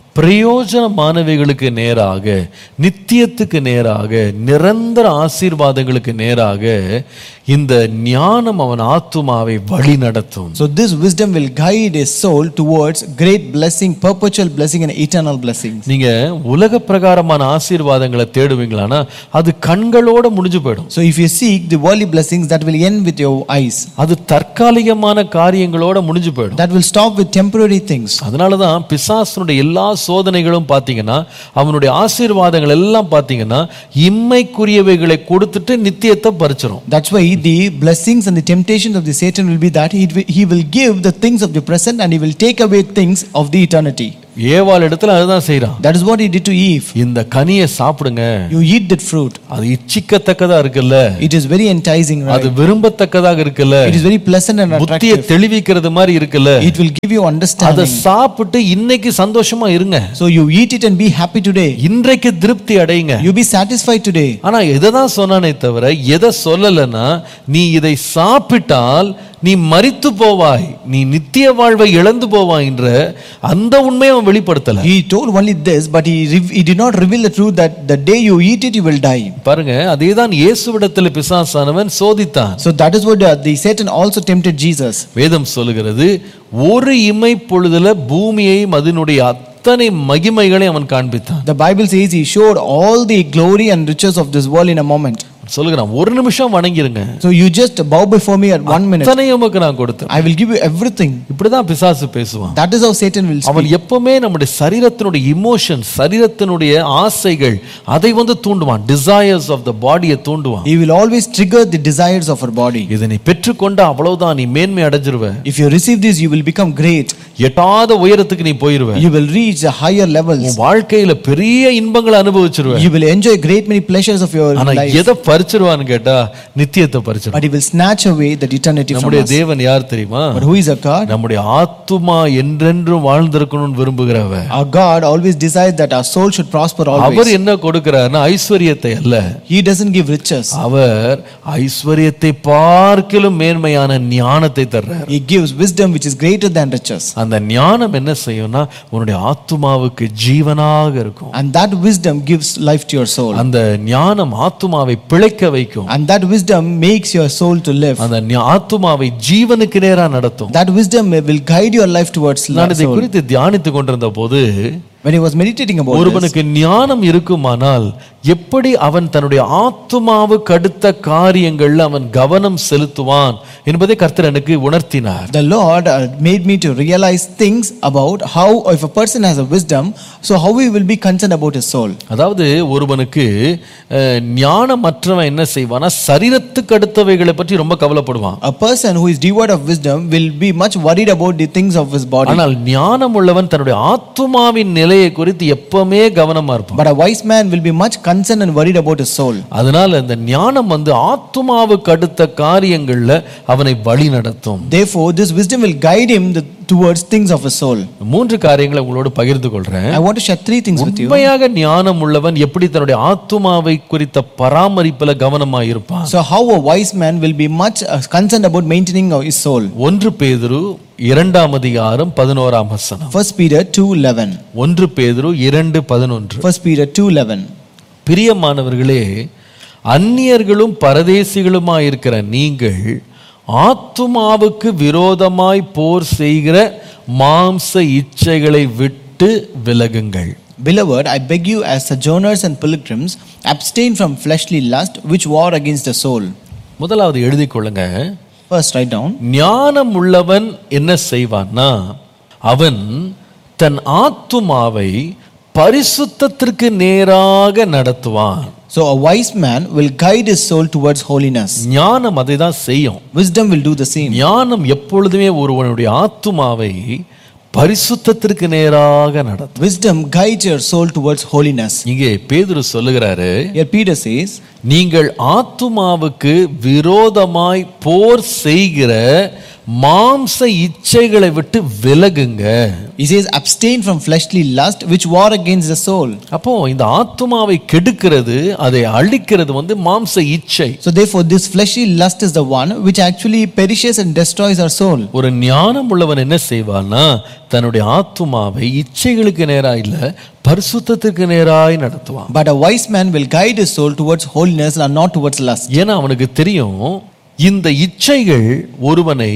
A: பிரயோஜனமானவைகளுக்கு நேராக நித்தியத்துக்கு நேராக நிரந்தர ஆசீர்வாதங்களுக்கு நேராக இந்த ஞானம் அவன் ஆத்துமாவை வழி நடத்தும்
B: so this wisdom will guide his soul towards great blessing, perpetual blessing, and eternal blessings.
A: நீங்க உலக பிரகாரமான ஆசீர்வாதங்களை தேடுவீங்களானா அது கண்களோட முடிஞ்சு போயிடும்
B: So if you seek the worldly blessings, that will end with your eyes.
A: அது தற்காலிகமான காரியங்களோட முடிஞ்சு போயிடும்
B: That will stop with temporary things.
A: அதனாலதான் பிசாசனுடைய எல்லா சோதனைகளும் பார்த்தீங்கன்னா அவனுடைய ஆசீர்வாதங்கள் எல்லாம் பார்த்தீங்கன்னா இம்மைக்குரியவைகளை கொடுத்துட்டு நித்தியத்தை பறிச்சிரும்
B: That's why the blessings and the temptations of the Satan will be that he will, he will give the things of the present and he will take away things of the eternity.
A: ஏவாள் இடத்துல அதுதான் செய்றான்
B: That is what he did to Eve.
A: இந்த கனியை சாப்பிடுங்க
B: You eat that fruit.
A: அது இச்சிக்கத்தக்கதா இருக்குல்ல
B: It is very enticing, right?
A: அது விரும்பத்தக்கதாக இருக்குல்ல
B: It is very pleasant and
A: புத்தியை
B: attractive.
A: தெளிவிக்கிறது மாதிரி இருக்குல்ல
B: It will give you
A: அதை
B: understanding.
A: சாப்பிட்டு இன்னைக்கு சந்தோஷமா இருங்க
B: So you eat it and be happy today.
A: இன்றைக்கு திருப்தி அடைங்க
B: You be satisfied today.
A: ஆனா எதை தான் சொன்னானே தவிர எதை சொல்லலைன்னா நீ இதை சாப்பிட்டால் நீ மரித்து போவாய் நீ நித்திய வாழ்வை இழந்து போவாய் என்ற அந்த உண்மையை அவன் வெளிப்படுத்தல
B: He told only this, but he, rev- he did not reveal the truth that the day you eat it, you will die.
A: பாருங்க அதேதான் இயேசுவிடத்தில் பிசாசானவன் சோதித்தான்
B: So that is what uh, the Satan also tempted Jesus.
A: வேதம் சொல்லுகிறது ஒரு இமை பொழுதுல பூமியையும் அதனுடைய அத்தனை மகிமைகளை அவன் காண்பித்தான்
B: The Bible says he showed all the glory and riches of this world in a moment.
A: சொல்லுகிறான் ஒரு நிமிஷம் வணங்கிருங்க
B: So you just bow before me at one minute.
A: அத்தனை உமக்கு நான் கொடுத்தேன்
B: I will give you everything.
A: இப்படிதான் பிசாசு பேசுவான்
B: That is how Satan will speak.
A: அவன் எப்பவுமே நம்முடைய சரீரத்தினுடைய இமோஷன் சரீரத்தினுடைய ஆசைகள் அதை வந்து தூண்டுவான் டிசையர்ஸ் ஆஃப் த பாடியை தூண்டுவான்
B: He will always trigger the desires of our body.
A: இதை நீ பெற்றுக்கொண்ட அவ்வளவுதான் நீ மேன்மை அடைஞ்சிருவ
B: If you receive this, you will become great.
A: எட்டாத உயரத்துக்கு நீ போயிருவ
B: You will reach the higher levels.
A: உன் வாழ்க்கையில பெரிய இன்பங்களை அனுபவிச்சிருவ
B: You will enjoy great many pleasures of your
A: ஆனா
B: life.
A: எதை பறிச்சிருவான்னு கேட்டா நித்தியத்தை பறிச்சிருவான்
B: But he will snatch away that eternity from
A: நம்முடைய
B: us.
A: தேவன் யார் தெரியுமா
B: But who is our God?
A: நம்முடைய ஆத்துமா என்றென்றும் வாழ்ந்திருக்கணும்னு விரும்புகிறவ
B: Our God always desires that our soul should prosper
A: our
B: always.
A: என்ன கொடுக்கிறார்னா ஐஸ்வர்யத்தை அல்ல
B: He doesn't give riches.
A: அவர் ஐஸ்வர்யத்தை பார்க்கிலும் மேன்மையான ஞானத்தை தர்றார்
B: He gives wisdom which is greater than riches.
A: அந்த ஞானம் என்ன செய்யும்னா உன்னுடைய ஆத்துமாவுக்கு ஜீவனாக இருக்கும்
B: And that wisdom gives life to your soul.
A: அந்த ஞானம் ஆத்துமாவை பிழைக்க வைக்கும்
B: And that wisdom makes your soul to live.
A: அந்த ஞா- ஆத்துமாவை ஜீவனுக்கு நேரா நடத்தும்
B: That wisdom will guide your life towards
A: நான் இதை
B: soul.
A: குறித்து தியானித்துக் கொண்டிருந்த போது
B: When he was meditating about this,
A: ஒருவனுக்கு ஞானம் இருக்குமானால் எப்படி அவன் தன்னுடைய ஆத்துமாவுக்கு அடுத்த காரியங்கள்ல அவன் கவனம் செலுத்துவான் என்பதை கர்த்தர் எனக்கு உணர்த்தினார்
B: the Lord uh, made me to realize things about how if a person has a wisdom, so how he will be concerned about his soul.
A: அதாவது ஒருவனுக்கு அஹ், ஞானமற்றவன் என்ன செய்வானா சரீரத்துக்கு அடுத்தவைகளை பற்றி ரொம்ப கவலைப்படுவான்
B: A person who is devoid of wisdom will be much worried about the things of his body.
A: ஆனால் ஞானம் உள்ளவன் தன்னுடைய ஆத்துமாவின் நிலையை குறித்து எப்பவுமே கவனமா இருப்பான்
B: But a wise man will be much concerned and worried about his soul.
A: அதனால இந்த ஞானம் வந்து ஆத்துமாவுக்கு அடுத்த காரியங்கள்ல அவனை வழி நடத்தும்
B: Therefore, this wisdom will guide him the, towards things of his soul.
A: மூன்று காரியங்களை உங்களோடு பகிர்ந்து கொள்றேன்
B: I want to share three things with you.
A: உண்மையாக ஞானம் உள்ளவன் எப்படி தன்னுடைய ஆத்துமாவை குறித்த பராமரிப்புல கவனமா இருப்பான்
B: So, how a wise man will be much uh, concerned about maintaining of his soul.
A: ஒன்று பேதுரு இரண்டாம் அதிகாரம் பதினோராம் வசனம்
B: First Peter 2:11.
A: ஒன்று பேதுரு இரண்டு பதினொன்று
B: First Peter 2:11.
A: பிரியமானவர்களே அந்நியர்களும் பரதேசிகளுமாய் இருக்கிற நீங்கள் ஆத்துமாவுக்கு விரோதமாய் போர் செய்கிற மாம்ச இச்சைகளை விட்டு விலகுங்கள்
B: Beloved, I beg you, as sojourners and pilgrims, abstain from fleshly lust which war against the soul.
A: முதலாவது எழுதிக் கொள்ளுங்க
B: First, write down.
A: ஞானம் உள்ளவன் என்ன செய்வான்னா அவன் தன் ஆத்துமாவை பரிசுத்தத்திற்கு நேராக நடத்துவான்
B: So, a wise man will guide his soul towards holiness.
A: ஞானம் அதை தான் செய்யும்
B: Wisdom will do the same.
A: ஞானம் எப்பொழுதுமே ஒருவனுடைய ஆத்துமாவை பரிசுத்தத்திற்கு நேராக நடத்தும்
B: Wisdom guides your soul towards holiness.
A: இங்கே பேதுரு சொல்லுகிறாரு
B: Here, Peter says,
A: நீங்கள் ஆத்துமாவுக்கு விரோதமாய் போர் செய்கிற மாம்ச இச்சைகளை விட்டு விலகுங்க
B: He says, abstain from fleshly lust which war against the soul.
A: அப்போ இந்த ஆத்துமாவை கெடுக்கிறது அதை அழிக்கிறது வந்து மாம்ச இச்சை
B: So, therefore, this fleshly lust is the one which actually perishes and destroys our soul.
A: ஒரு ஞானம் உள்ளவன் என்ன செய்வான்னா தன்னுடைய ஆத்துமாவை இச்சைகளுக்கு நேரா இல்ல பரிசுத்தத்துக்கு நேராய் நடத்துவான்
B: But a wise man will guide his soul towards holiness and not towards lust.
A: ஏன்னா அவனுக்கு தெரியும் இந்த இச்சைகள் ஒருவனை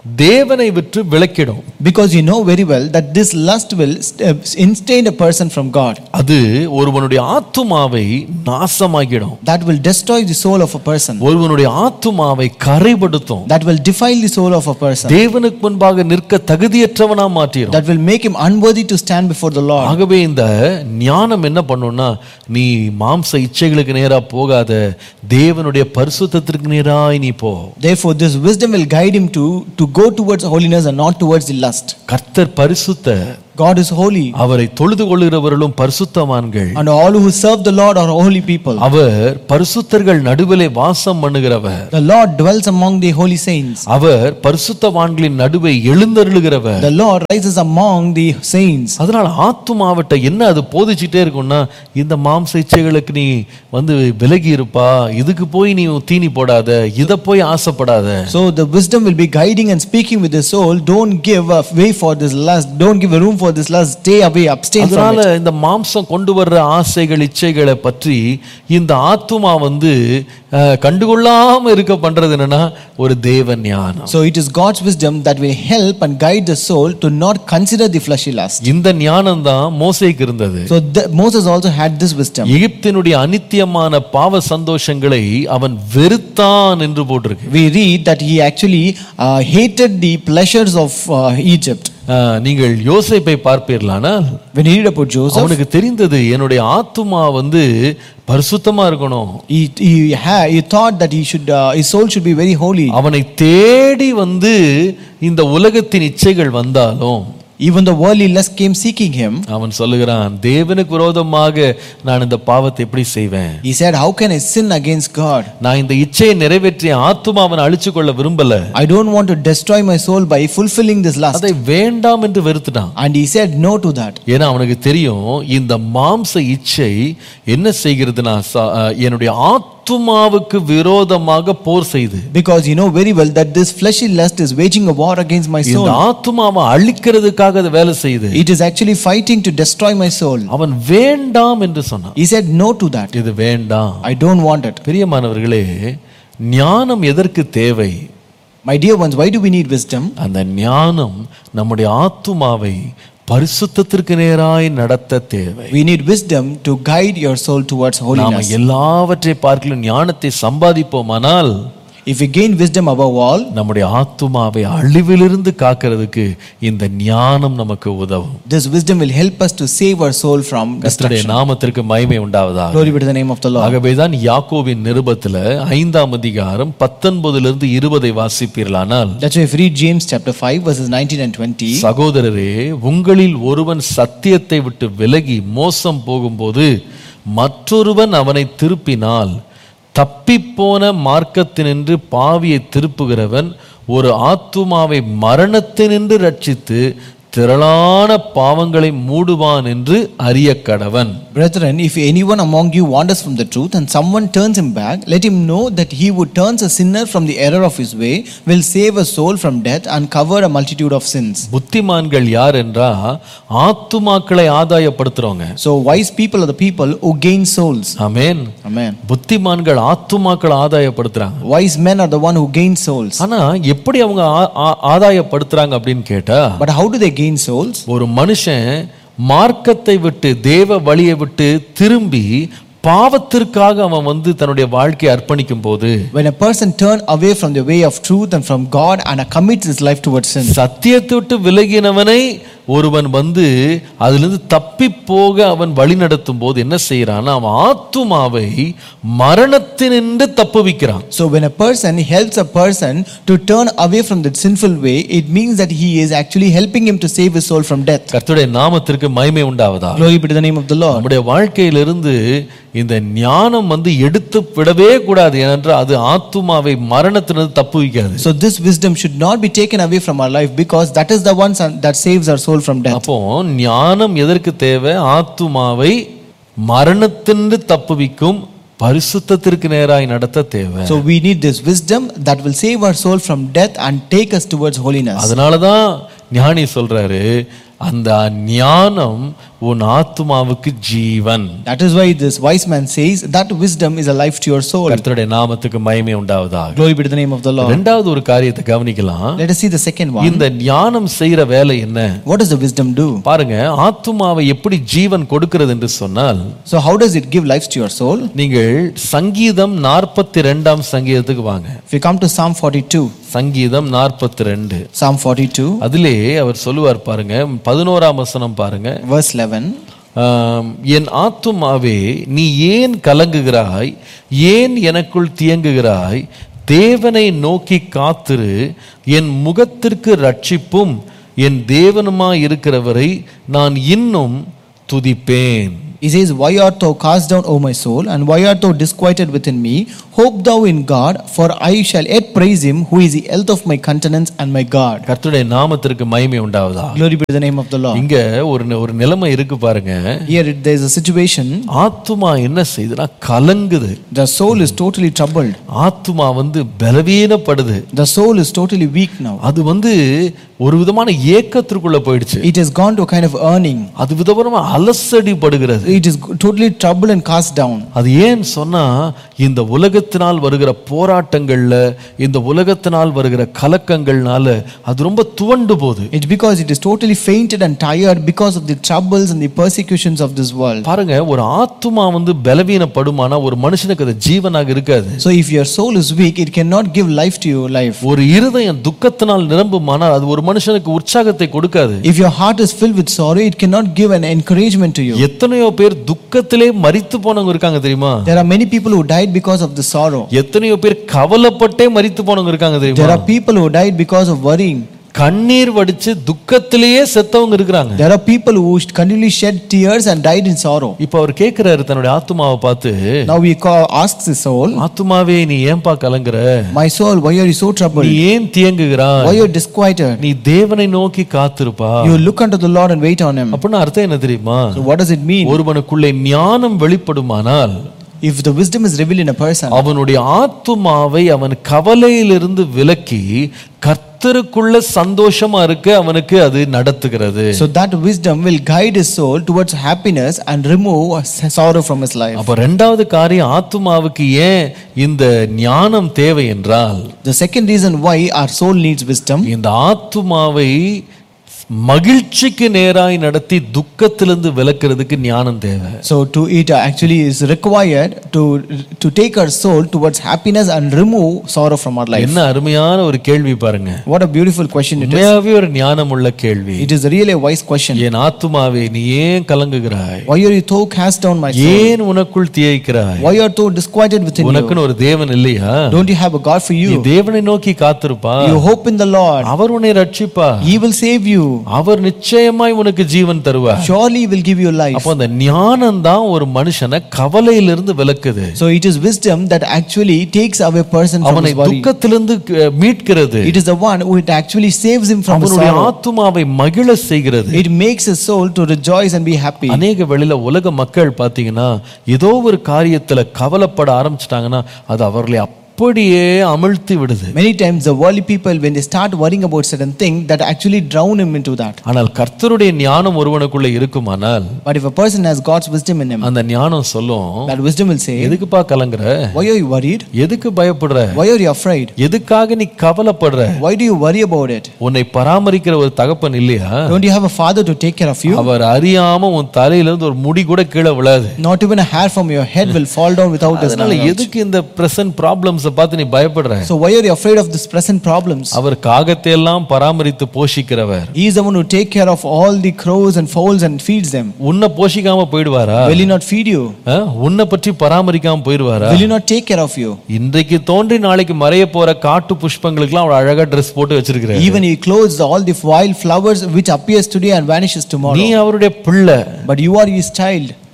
A: தேவனை விற்று விளக்கிடும்
B: Because you know very well that this lust will uh, instain a person from God.
A: அது ஒருவனுடைய ஆத்துமாவை நாசமாக்கிடும்
B: That will destroy the soul of a person.
A: ஒருவனுடைய ஆத்துமாவை கரைப்படுத்தும்
B: That will defile the soul of a person.
A: தேவனுக்கு முன்பாக நிற்க தகுதியற்றவனா மாற்றிடும்
B: That will make him unworthy to stand before the Lord.
A: ஆகவே இந்த ஞானம் என்ன பண்ணும்னா நீ மாம்ச இச்சைகளுக்கு நேரா போகாத தேவனுடைய பரிசுத்தத்திற்கு நேராய் நீ போ
B: Therefore, this wisdom will guide him to, to go towards holiness and not towards the lust.
A: கர்த்தர் பரிசுத்த
B: God is holy,
A: அவரை தொழுது கொள்கிறவர்களும் பரிசுத்தவான்கள்
B: and all who serve the Lord are holy people.
A: அவர் பரிசுத்தர்கள் நடுவிலே வாசம் பண்ணுகிறவர்
B: The Lord dwells among the holy saints.
A: அவர் பரிசுத்தவான்களின் நடுவே எழுந்தருளுகிறவர்
B: The Lord rises among the saints.
A: அதனால ஆத்துமாவட்ட என்ன அது போதிச்சுட்டே இருக்கும்னா இந்த மாம்ச இச்சைகளுக்கு நீ வந்து விலகி இருப்பா இதுக்கு போய் நீ தீனி போடாத இதை போய் ஆசைப்படாத
B: So the wisdom will be guiding and speaking with the soul. Don't give a way for this lust. Don't give a room for this lust. Stay away, abstain from
A: அதனால
B: it.
A: இந்த மாம்சம் கொண்டு வர்ற ஆசைகள் இச்சைகளை பற்றி இந்த ஆத்துமா வந்து அஹ், கண்டுகொள்ளாம இருக்க பண்றது என்னன்னா ஒரு தேவ ஞானம்
B: So it is God's wisdom that will help and guide the soul to not consider the fleshy lust.
A: இந்த ஞானம் தான் மோசைக்கு இருந்தது
B: So the, Moses also had this wisdom.
A: எகிப்தினுடைய அனித்தியமான பாவ சந்தோஷங்களை அவன் வெறுத்தான் என்று போட்டிருக்கு
B: We read that he actually uh, hated the pleasures of uh, Egypt.
A: அஹ், நீங்கள் யோசேப்பை பார்ப்பீர்களானால்
B: When he read about Joseph,
A: அவனுக்கு தெரிந்தது என்னுடைய ஆத்துமா வந்து பரிசுத்தமா இருக்கணும்
B: he, he, ha- he thought that he should, uh, his soul should be very holy.
A: அவனை தேடி வந்து இந்த உலகத்தின் இச்சைகள் வந்தாலும்
B: Even the worldly lust came seeking him.
A: அவன் சொல்லுகிறான் தேவனுக்கு விரோதமாக நான் இந்த பாவத்தை எப்படி செய்வேன்
B: He said, How can I sin against God?
A: நான் இந்த இச்சையை நிறைவேற்றிய ஆத்துமாவன் அழிச்சு கொள்ள விரும்பல
B: I don't want to destroy my soul by fulfilling this lust.
A: அதை வேண்டாம் என்று வெறுத்துட்டான்
B: And he said no to that.
A: ஏன்னா அவனுக்கு தெரியும் இந்த மாம்ச இச்சை என்ன செய்கிறதுனா ச- அஹ், என்னுடைய ஆத்துமாவுக்கு விரோதமாக போர் செய்து
B: Because you know very well that this fleshy lust is waging a war against my
A: இந்த
B: soul.
A: ஆத்துமாவை அழிக்கிறதுக்காக அது வேலை செய்யுது
B: It is actually fighting to destroy my soul.
A: அவன் வேண்டாம் என்று சொன்னான்
B: He said no to that.
A: இது வேண்டாம்
B: I don't want it.
A: பிரியமானவர்களே ஞானம் எதற்கு தேவை
B: My dear ones, why do we need wisdom?
A: அந்த ஞானம் நம்முடைய ஆத்துமாவை பரிசுத்தத்திற்கு நேராய் நடத்த தேவை
B: We need wisdom to guide your soul towards
A: நாம
B: holiness.
A: எல்லாவற்றை பார்க்கலும் ஞானத்தை சம்பாதிப்போமானால்
B: If we gain wisdom above all,
A: நம்முடைய ஆத்துமாவை அழிவிலிருந்து காக்கிறதுக்கு இந்த ஞானம் நமக்கு உதவும்
B: this wisdom will help us to save our soul from
A: கர்த்தருடைய
B: destruction.
A: நாமத்திற்கு மகிமை உண்டாவதா
B: Glory be to the name of the Lord.
A: ஆகவேதான் யாக்கோபின் நிருபத்துல ஐந்தாம் அதிகாரம் பத்தொன்பதுல இருந்து இருபதை வாசிப்பீர்களானால்
B: That's why if you read James chapter 5, verses 19 and 20,
A: சகோதரரே உங்களில் ஒருவன் சத்தியத்தை விட்டு விலகி மோசம் போகும்போது மற்றொருவன் அவனை திருப்பினால் தப்பிப்போன மார்க்கத்தினின்று பாவியை திருப்புகிறவன் ஒரு ஆத்துமாவை மரணத்தினின்று ரட்சித்து திரளான பாவங்களை மூடுவான் என்று அறிய கடவன்
B: Brethren, if anyone among you wanders from the truth and someone turns him back, let him know that he who turns a sinner from the error of his way will save a soul from death and cover a multitude of sins.
A: புத்திமான்கள் யார் என்றா ஆத்துமாக்களை ஆதாயப்படுத்துறவங்க
B: So, wise people are the people who gain souls.
A: Amen
B: Amen.
A: புத்திமான்கள் ஆத்துமாக்களை ஆதாயப்படுத்துறாங்க
B: Wise men are the one who gain souls.
A: ஆனா எப்படி அவங்க ஆ- ஆ- ஆதாயப்படுத்துறாங்க அப்படின்னு கேட்டா
B: But how do they gain souls?
A: ஒரு மனுஷன் மார்க்கத்தை விட்டு தேவ வழியை விட்டு திரும்பி பாவத்திற்காக அவன் வந்து தன்னுடைய வாழ்க்கையை அர்ப்பணிக்கும் போது
B: When a person turn away from the way of truth and from God and commits his life towards sin.
A: சத்தியத்தை விட்டு விலகினவனை ஒருவன் வந்து அதிலிருந்து தப்பி போக அவன் வழி நடத்தும் போது என்ன செய்யறான் அவன் ஆத்துமாவை மரணத்தினின்று தப்புவிக்கிறான்
B: So when a person helps a person to turn away from that sinful way, it means that he is actually helping him to save his soul from death.
A: கர்த்தருடைய நாமத்திற்கு மகிமை உண்டாவதா
B: Glory be to the name of the Lord.
A: நம்முடைய வாழ்க்கையிலிருந்து இந்த ஞானம் வந்து எடுத்து விடவே கூடாது ஏனென்றால் அது ஆத்துமாவை மரணத்திலிருந்து தப்புவிக்காது
B: So this wisdom should not be taken away from our life because that is the one son- that saves our soul from death.
A: அப்போ ஞானம் எதற்கு தேவை ஆத்துமாவை மரணத்தின்று தப்புவிக்கும் பரிசுத்தத்திற்கு நேராய் நடத்த தேவை
B: So we need this wisdom that will save our soul from death and take us towards holiness.
A: அதனாலதான் ஞானி சொல்றாரு அந்த ஞானம் உன் ஆத்துமாவுக்கு ஜீவன்
B: That is why this wise man says that wisdom is a life to your soul.
A: கர்த்தருடைய நாமத்துக்கு மகிமை உண்டாவதாக
B: Glory be to the name of the Lord.
A: ரெண்டாவது ஒரு காரியத்தை கவனிக்கலாம்
B: Let us see the second one.
A: இந்த ஞானம் செய்யற வேலை என்ன
B: What does the wisdom do?
A: பாருங்க ஆத்துமாவை எப்படி ஜீவன் கொடுக்கிறது என்று சொன்னால்
B: So, how does it give life to your soul?
A: நீங்கள் சங்கீதம் நாற்பத்தி ரெண்டாம் சங்கீதத்துக்கு வாங்க
B: If we come to Psalm 42,
A: சங்கீதம் நாற்பத்தி ரெண்டு
B: Psalm 42,
A: அதிலே அவர் சொல்லுவார் பாருங்க பதினோராம் வசனம் பாருங்க
B: verse 11.
A: ஆம், என் ஆத்துமாவே நீ ஏன் கலங்குகிறாய் ஏன் எனக்குள் தியங்குகிறாய் தேவனை நோக்கி காத்திரு என் முகத்திற்கு ரட்சிப்பும் என் தேவனுமாய் இருக்கிறவரை நான் இன்னும் துதிப்பேன்
B: He says, Why art thou cast down, O my soul, and why art thou disquieted within me? Hope thou in God, for I shall yet praise him, who is the health of my countenance and my God.
A: கர்த்தருடைய நாமத்திற்கு மகிமை உண்டாவதா
B: Glory be to the name of the Lord.
A: இங்க ஒரு ஒரு நிலைமை இருக்கு பாருங்க
B: Here it- there is a situation,
A: ஆத்துமா என்ன செய்யுதுன்னா கலங்குது
B: the soul is totally troubled.
A: ஆத்துமா வந்து பலவீனப்படுது
B: The soul is totally weak now.
A: அது வந்து ஒரு விதமான ஏக்கத்திற்குள்ள போயிடுச்சு
B: It has gone to a kind of earning.
A: அது விதமா அலசடி படுகிறது
B: It is totally troubled and cast down.
A: அது ஏன் சொன்னா இந்த உலகத்தினால் வருகிற போராட்டங்கள்ல இந்த உலகத்தினால் வருகிற கலக்கங்கள்னால அது ரொம்ப துவண்டு போகுது
B: It's because it is totally fainted and tired because of the troubles and the persecutions of this world.
A: பாருங்க ஒரு ஆத்துமா வந்து பலவீனப்படுமானா ஒரு மனுஷனுக்கு அது ஜீவனாக இருக்காது
B: So if your soul is weak, it cannot give life to your life.
A: ஒரு இருதயம் துக்கத்தினால் நிரம்புமானால் அது ஒரு மனுஷனுக்கு உற்சாகத்தை கொடுக்காது
B: If your heart is filled with sorrow, it cannot give an encouragement to you.
A: எத்தனையோ பேர் துக்கத்திலே மரித்து போனவங்க இருக்காங்க தெரியுமா
B: There are many people who died because of the sorrow.
A: எத்தனையோ பேர் கவலைப்பட்டே மரித்து போனவங்க இருக்காங்க
B: There
A: தெரியுமா
B: are people who died because of worrying.
A: கண்ணீர் வடிச்சு துக்கத்திலேயே செத்தவங்க இருக்கிறாங்க
B: There are people who continually shed tears and died in sorrow.
A: இப்ப அவர் கேட்கிறாரு தன்னுடைய ஆத்துமாவை பார்த்து
B: Now he call, asks his soul,
A: ஆத்துமாவே நீ ஏன்பா கலங்குற
B: My soul, why are you so
A: நீ
B: troubled?
A: ஏன் தியங்குகிறாய்
B: Why are you disquieted?
A: நீ தேவனை நோக்கி காத்திருப்பா
B: You look unto the Lord and wait on him.
A: அப்படின்னு அர்த்தம் என்ன தெரியுமா
B: So what does it mean?
A: ஒருவனுக்குள்ளே ஞானம் வெளிப்படுமானால்
B: If the wisdom is revealed in a person,
A: அவனுடைய ஆத்துமாவை அவன் கவலையிலிருந்து விலக்கி கர்த்தருக்குள்ள சந்தோஷமா இருக்க அவனுக்கு அது நடத்துகிறது
B: so that wisdom will guide his soul towards happiness and remove sorrow from his life.
A: அப்ப ரெண்டாவது காரியம் ஆத்துமாவுக்கு ஏன் இந்த ஞானம் தேவை என்றால்
B: The second reason why our soul needs wisdom
A: இந்த ஆத்துமாவை மகிழ்ச்சிக்கு நேராய் நடத்தி துக்கத்திலிருந்து விலக்கிறதுக்கு ஞானம் தேவை
B: So to it actually is required to to take our soul towards happiness and remove sorrow from our life.
A: என்ன அருமையான ஒரு கேள்வி பாருங்க
B: What a beautiful question it is.
A: உண்மையாவே ஒரு ஞானம் உள்ள கேள்வி
B: It is really a wise question.
A: என் ஆத்துமாவே நீ ஏன் கலங்குகிறாய்
B: Why are you so cast down, my soul?
A: ஏன் உனக்குள் தியைக்கிறாய்
B: Why are you so disquieted within you?
A: உனக்குன்னு ஒரு தேவன் இல்லையா
B: Don't you have a God for
A: நீ
B: you?
A: தேவனை நோக்கி காத்திருப்பா
B: You hope in the Lord.
A: அவர் உன்னை ரட்சிப்பா
B: He will save you.
A: அவர் நிச்சயமாய் உனக்கு ஜீவன் தருவார்
B: Surely He will give you life.
A: அப்போ அந்த ஞானம் தான் ஒரு மனுஷனை கவலையிலிருந்து விலக்குது
B: So it is wisdom that actually takes away person from
A: அவனை
B: his worry.
A: துக்கத்திலிருந்து க- மீட்கிறது
B: It is the one who it actually saves him from his
A: அவனுடைய
B: sorrow.
A: ஆத்துமாவை மகிழ செய்கிறது
B: It makes his soul to rejoice and be happy.
A: அநேக வெளியில உலக மக்கள் பார்த்தீங்கன்னா ஏதோ ஒரு காரியத்துல கவலைப்பட ஆரம்பிச்சிட்டாங்கன்னா அது அவர்களை அப்படியே அமிழ்த்தி விடுது
B: Many times the worldly people, when they start worrying about certain thing, that actually drown him into that.
A: ஆனால் கர்த்தருடைய ஞானம் ஒருவனுக்குள்ள இருக்குமானால்
B: But if a person has God's wisdom in him,
A: அந்த ஞானம் சொல்லும்
B: that wisdom will say,
A: எதுக்குப்பா கலங்குற
B: Why are you worried?
A: எதுக்கு பயப்படுற
B: Why are you afraid?
A: எதுக்காக நீ கவலைப்படுற
B: Why do you worry about it?
A: உன்னை பராமரிக்கிற ஒரு தகப்பன் இல்லையா
B: Don't you have a father to take care of you?
A: அவர் அறியாம உன் தலையில இருந்து ஒரு முடி கூட கீழே விழாது
B: Not even a hair from your head will fall down without his
A: அதனால
B: knowledge.
A: எதுக்கு இந்த பிரசன்ட் ப்ராப்ளம்ஸ பார்த்து நீ பயப்படுற
B: So why are you afraid of this present problems?
A: அவர் காகத்தை எல்லாம் பராமரித்து போஷிக்கிறவர்
B: He is the one who take care of all the crows and fowls and feeds them.
A: உன்னை போஷிக்காம போயிடுவாரா
B: Will he not feed you?
A: ஆ? உன்னை பற்றி பராமரிக்காம போயிடுவாரா
B: Will he not take care of you?
A: இன்றைக்கு தோன்றி நாளைக்கு மறைய போற காட்டு புஷ்பங்களுக்குலாம் அவர் அழகா ட்ரெஸ் போட்டு வச்சிருக்கிறார்
B: Even he clothes all the wild flowers which appears today and vanishes tomorrow.
A: நீ அவருடைய பிள்ளை
B: But you are his child.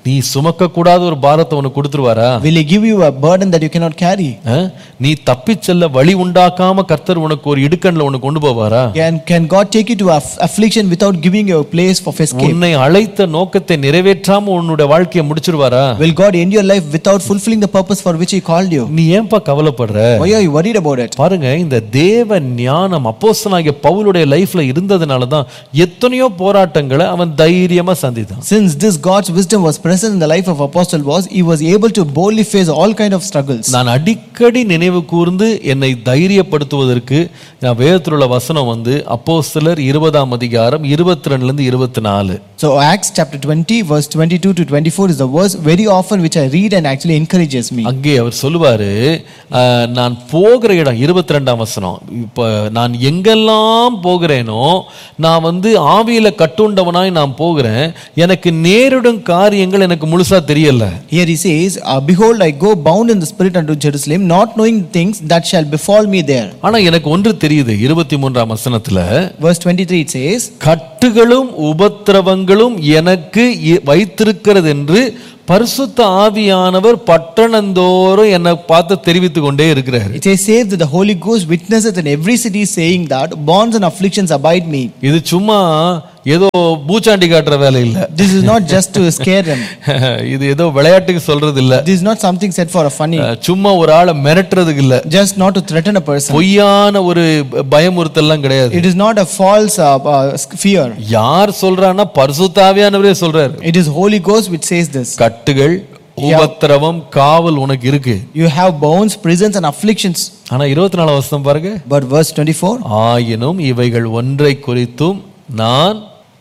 A: நீ சுமக்க கூடாத ஒரு பாரத்தை உனக்கு கொடுத்துருவாரா
B: Will He give you a burden that you cannot carry?
A: ஆ? நீ தப்பிச் செல்ல வழி உண்டாக்காம கர்த்தர் உனக்கு ஒரு இடுக்கண்ல உனக்கு கொண்டு போவாரா
B: Can, can God take you to aff- affliction without giving you a place for escape?
A: உன்னை அழைத்த நோக்கத்தை நிறைவேற்றாம உன்னுடைய வாழ்க்கையை முடிச்சிருவாரா
B: Will God end your life without fulfilling the purpose for which He called you?
A: நீ ஏன்பா கவலைப்படுற
B: Why are you worried about it?
A: பாருங்க இந்த தேவ ஞானம் அப்போஸ்தலனாகிய பவுலுடைய லைஃப்ல இருந்ததுனால தான் எத்தனையோ போராட்டங்களை அவன் தைரியமா சந்தித்தான்
B: Since this God's wisdom was present in the life of apostle was, he was able to boldly face all kind of struggles.
A: நான் அடிக்கடி நினைவு கூர்ந்து என்னை தைரியப்படுத்துவதற்கு நான் வேதத்தில் உள்ள வசனம் வந்து அப்போஸ்தலர் இருபதாம் அதிகாரம் இருபத்தி ரெண்டுல இருந்து இருபத்தி நாலு
B: So Acts chapter 20 verse 22 to 24 is the verse very often which I read and actually encourages me.
A: அங்கே அவர் சொல்லுவாரு அஹ், நான் போகிற இடம் இருபத்தி ரெண்டாம் வசனம் இப்போ நான் எங்கெல்லாம் போகிறேனோ நான் வந்து ஆவியில கட்டுண்டவனாய் நான் போகிறேன் எனக்கு நேரிடும் காரியங்கள் எனக்கு முழுசா தெரியல
B: Here he says, uh, Behold, I go bound in the spirit unto Jerusalem, not knowing things that shall befall me there.
A: ஆனா எனக்கு ஒன்று தெரியுது இருபத்தி மூன்றாம் வசனத்துல
B: Verse 23 it says,
A: கட்டுகளும் உபத்திரவங்களும் எனக்கு இ- வைத்திருக்கிறது என்று பரிசுத்த ஆவியானவர் பட்டணந்தோறும் என்னை பார்த்து தெரிவித்துக் கொண்டே இருக்கிறார்
B: It says, Save that the Holy Ghost witnesses in every city, saying that bonds and afflictions abide me.
A: இது சும்மா ஏதோ பூச்சாண்டி காட்டுற வேலை இல்ல
B: This is not just to scare them.
A: இது ஏதோ விளையாட்டுக்கு சொல்றது இல்ல
B: This is not something said for a funny,
A: அஹ், சும்மா ஒரு ஆளை மிரட்டுறதுக்கு இல்ல
B: just not to threaten a person.
A: பொய்யான ஒரு பயமுறுத்தல்லாம் கிடையாது
B: It is not a false uh, uh, fear.
A: யார் சொல்றான்னா பரிசுத்தாவியானவரே சொல்றாரு
B: It is Holy Ghost which says this.
A: கட்டுகள் உபத்திரவம் காவல் உனக்கு இருக்கு
B: You have bones, prisons, and afflictions.
A: ஆனா இருபத்தி நாலாம் வருஷம் பாருங்க
B: But verse 24
A: ஆயினும் இவைகள் ஒன்றை குறித்தும் நான்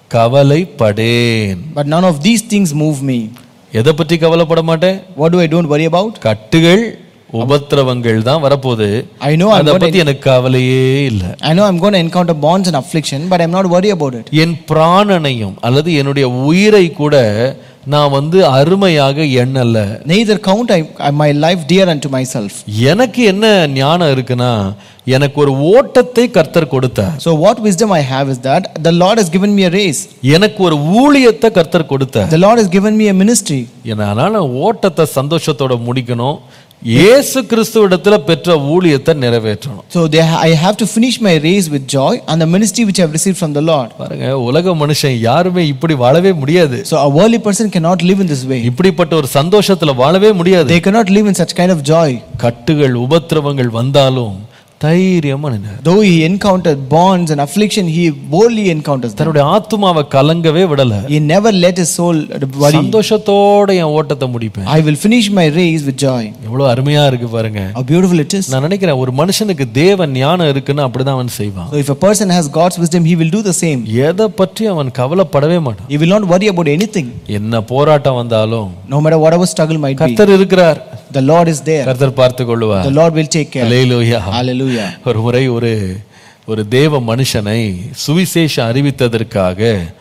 A: கவலைப்படேன்
B: But none of these things move me.
A: எதை பற்றி கவலைப்பட மாட்டேன்
B: What do I don't worry about?
A: கட்டுகள் உபத்திரவங்கள் தான் வரப்போகுது
B: I know I'm
A: அதை
B: going
A: பத்தி எனக்கு கவலையே இல்லை
B: to, I know I'm going to encounter bonds and affliction, but I'm not worried about it.
A: என் பிராணனையும் அல்லது என்னுடைய உயிரை கூட நான் வந்து அருமையாக எண்ணல
B: Neither count I, I my life dear unto myself.
A: எனக்கு என்ன ஞானம் இருக்குன்னா எனக்கு ஒரு ஓட்டத்தை கர்த்தர் கொடுத்தார்
B: So what wisdom I have is that the Lord has given me a race.
A: எனக்கு ஒரு ஊழியத்தை கர்த்தர் கொடுத்தார்
B: The Lord has given me a ministry.
A: அதனால ஓட்டத்தை சந்தோஷத்தோட முடிக்கணும் இயேசு கிறிஸ்துவிடத்துல பெற்ற ஊழியத்தை நிறைவேற்றணும்
B: So they, I have to finish my race with joy and the ministry which I have received from the Lord.
A: பாருங்க உலக மனுஷன் யாருமே இப்படி வாழவே முடியாது
B: So a worldly person cannot live in this way.
A: இப்படிப்பட்ட ஒரு சந்தோஷத்துல வாழவே முடியாது
B: They cannot live in such kind of joy.
A: கட்டுகள் உபத்திரவங்கள் வந்தாலும் தைரியமா நின்று
B: Though he encountered bonds and affliction, he boldly encounters them.
A: தன்னுடைய ஆத்மாவை கலங்கவே விடல
B: He never let his soul worry.
A: சந்தோஷத்தோட என் ஓட்டத்தை முடிப்பேன்
B: I will finish my race with joy.
A: எவ்வளவு அருமையா இருக்கு பாருங்க
B: How beautiful it is.
A: நான் நினைக்கிறேன் ஒரு மனுஷனுக்கு தேவ ஞானம் இருக்குன்னு அப்படிதான் அவன் செய்வான்
B: So if a person has God's wisdom, he will do the same.
A: எதை பற்றி அவன் கவலைப்படவே மாட்டான்
B: He will not worry about anything,
A: என்ன போராட்டம் வந்தாலும்
B: no matter whatever struggle might be.
A: கர்த்தர் இருக்கிறார்
B: The Lord is there.
A: கர்த்தர் பார்த்து கொள்ளுவார்
B: The Lord will take care.
A: Hallelujah
B: Hallelujah.
A: ஒரு முறை ஒரு ஒரு தேவ மனுஷனை சுவிசேஷம் அறிவித்ததற்காக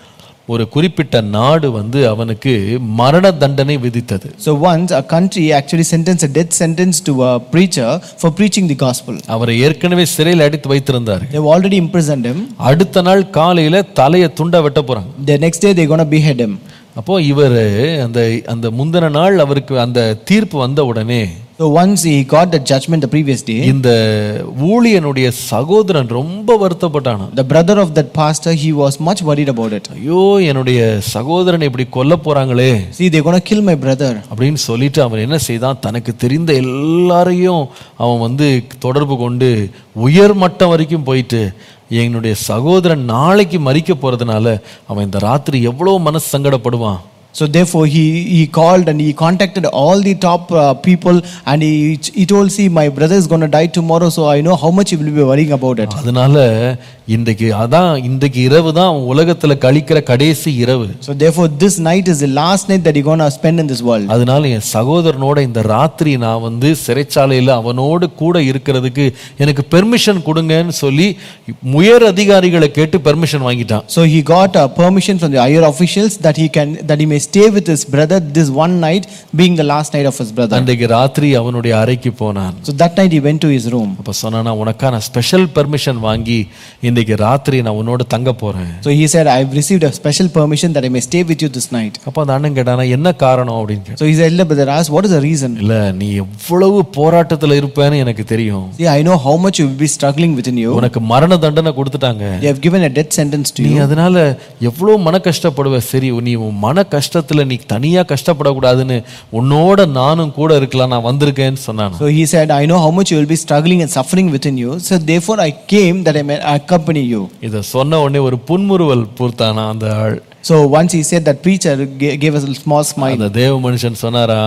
A: ஒரு குறிப்பிட்ட நாடு வந்து அவனுக்கு மரண தண்டனை விதித்தது
B: So once a country actually sentenced a death sentence to a preacher for preaching the gospel.
A: அவரை ஏற்கனவே சிறையில் அடித்து வைத்திருந்தார்
B: They've already imprisoned him.
A: அடுத்த நாள் காலையில தலையை துண்டை வெட்ட போறாங்க
B: The next day they're going to behead him.
A: அப்போ இவர் அந்த அந்த முந்தின நாள் அவருக்கு அந்த தீர்ப்பு வந்த உடனே
B: So once he got the judgment the previous day,
A: இந்த ஊழியனுடைய சகோதரன் ரொம்ப வருத்தப்பட்டானா
B: the brother of that pastor, he was much worried about it.
A: ஐயோ என்னுடைய சகோதரனை இப்படி கொல்ல போறாங்களே
B: See, they're going to kill my brother.
A: அப்படின்னு சொல்லிட்டு அவன் என்ன செய்தான் தனக்கு தெரிந்த எல்லாரையும் அவன் வந்து தொடர்பு கொண்டு உயர் மட்டம் வரைக்கும் போயிட்டு என்னுடைய சகோதரன் நாளைக்கு மறிக்க போறதுனால அவன் இந்த ராத்திரி எவ்வளோ மனசு சங்கடப்படுவான்
B: So therefore he, he called and he contacted all the top uh, people and he, he told, see, my brother is going to die tomorrow, so I know how much he will be worrying about it.
A: அதனால இன்றைக்கு அதான் இன்றைக்கு இரவு தான் அவன் உலகத்துல கழிக்கிற கடைசி இரவு
B: So therefore this night is the last night that he's going to spend in this world.
A: அதனால என் சகோதரனோட இந்த ராத்திரி நான் வந்து சிறைச்சாலையில் அவனோடு கூட இருக்கிறதுக்கு எனக்கு பெர்மிஷன் கொடுங்கன்னு சொல்லி உயர் அதிகாரிகளை கேட்டு பெர்மிஷன் வாங்கிட்டான்
B: So he got uh, permission from the higher officials that he can that he may may stay with his brother this one night, being the last night of his brother.
A: அன்றைக்கு ராத்திரி அவனுடைய அறைக்கு போனான்
B: So that night he went to his room.
A: அப்ப சொன்னா உனக்கான special permission வாங்கி இன்னைக்கு ராத்திரி நான் உன்னோட தங்க போறேன்
B: So he said, I've received a special permission that I may stay with you this night.
A: அப்ப அந்த அண்ணன் கேட்டானா என்ன காரணம் அப்படின்னு கேட்டான்.
B: So his elder brother asked, What is the reason?
A: இல்ல நீ எவ்வளவு போராட்டத்துல இருப்பேன்னு எனக்கு தெரியும்
B: See, I know how much you will be struggling within you.
A: உனக்கு மரண தண்டனை கொடுத்துட்டாங்க
B: They have given a death sentence to
A: நீ
B: you.
A: அதனால எவ்வளவு மன கஷ்டப்படுவ சரி நீ உன் மன கஷ்டத்துல நீ தனியா கஷ்டப்படக்கூடாதுன்னு உன்னோட நானும் கூட இருக்கலாம் நான் வந்திருக்கேன்னு சொன்னான்
B: So he said, I know how much you will be struggling and suffering within you. So therefore I came that I may accompany you.
A: இத சொன்ன உடனே ஒரு புன்முறுவல் பூர்த்தானா அந்த ஆள்
B: So once he said that preacher ga- gave us a small smile.
A: அந்த தேவ மனுஷன் சொன்னாரா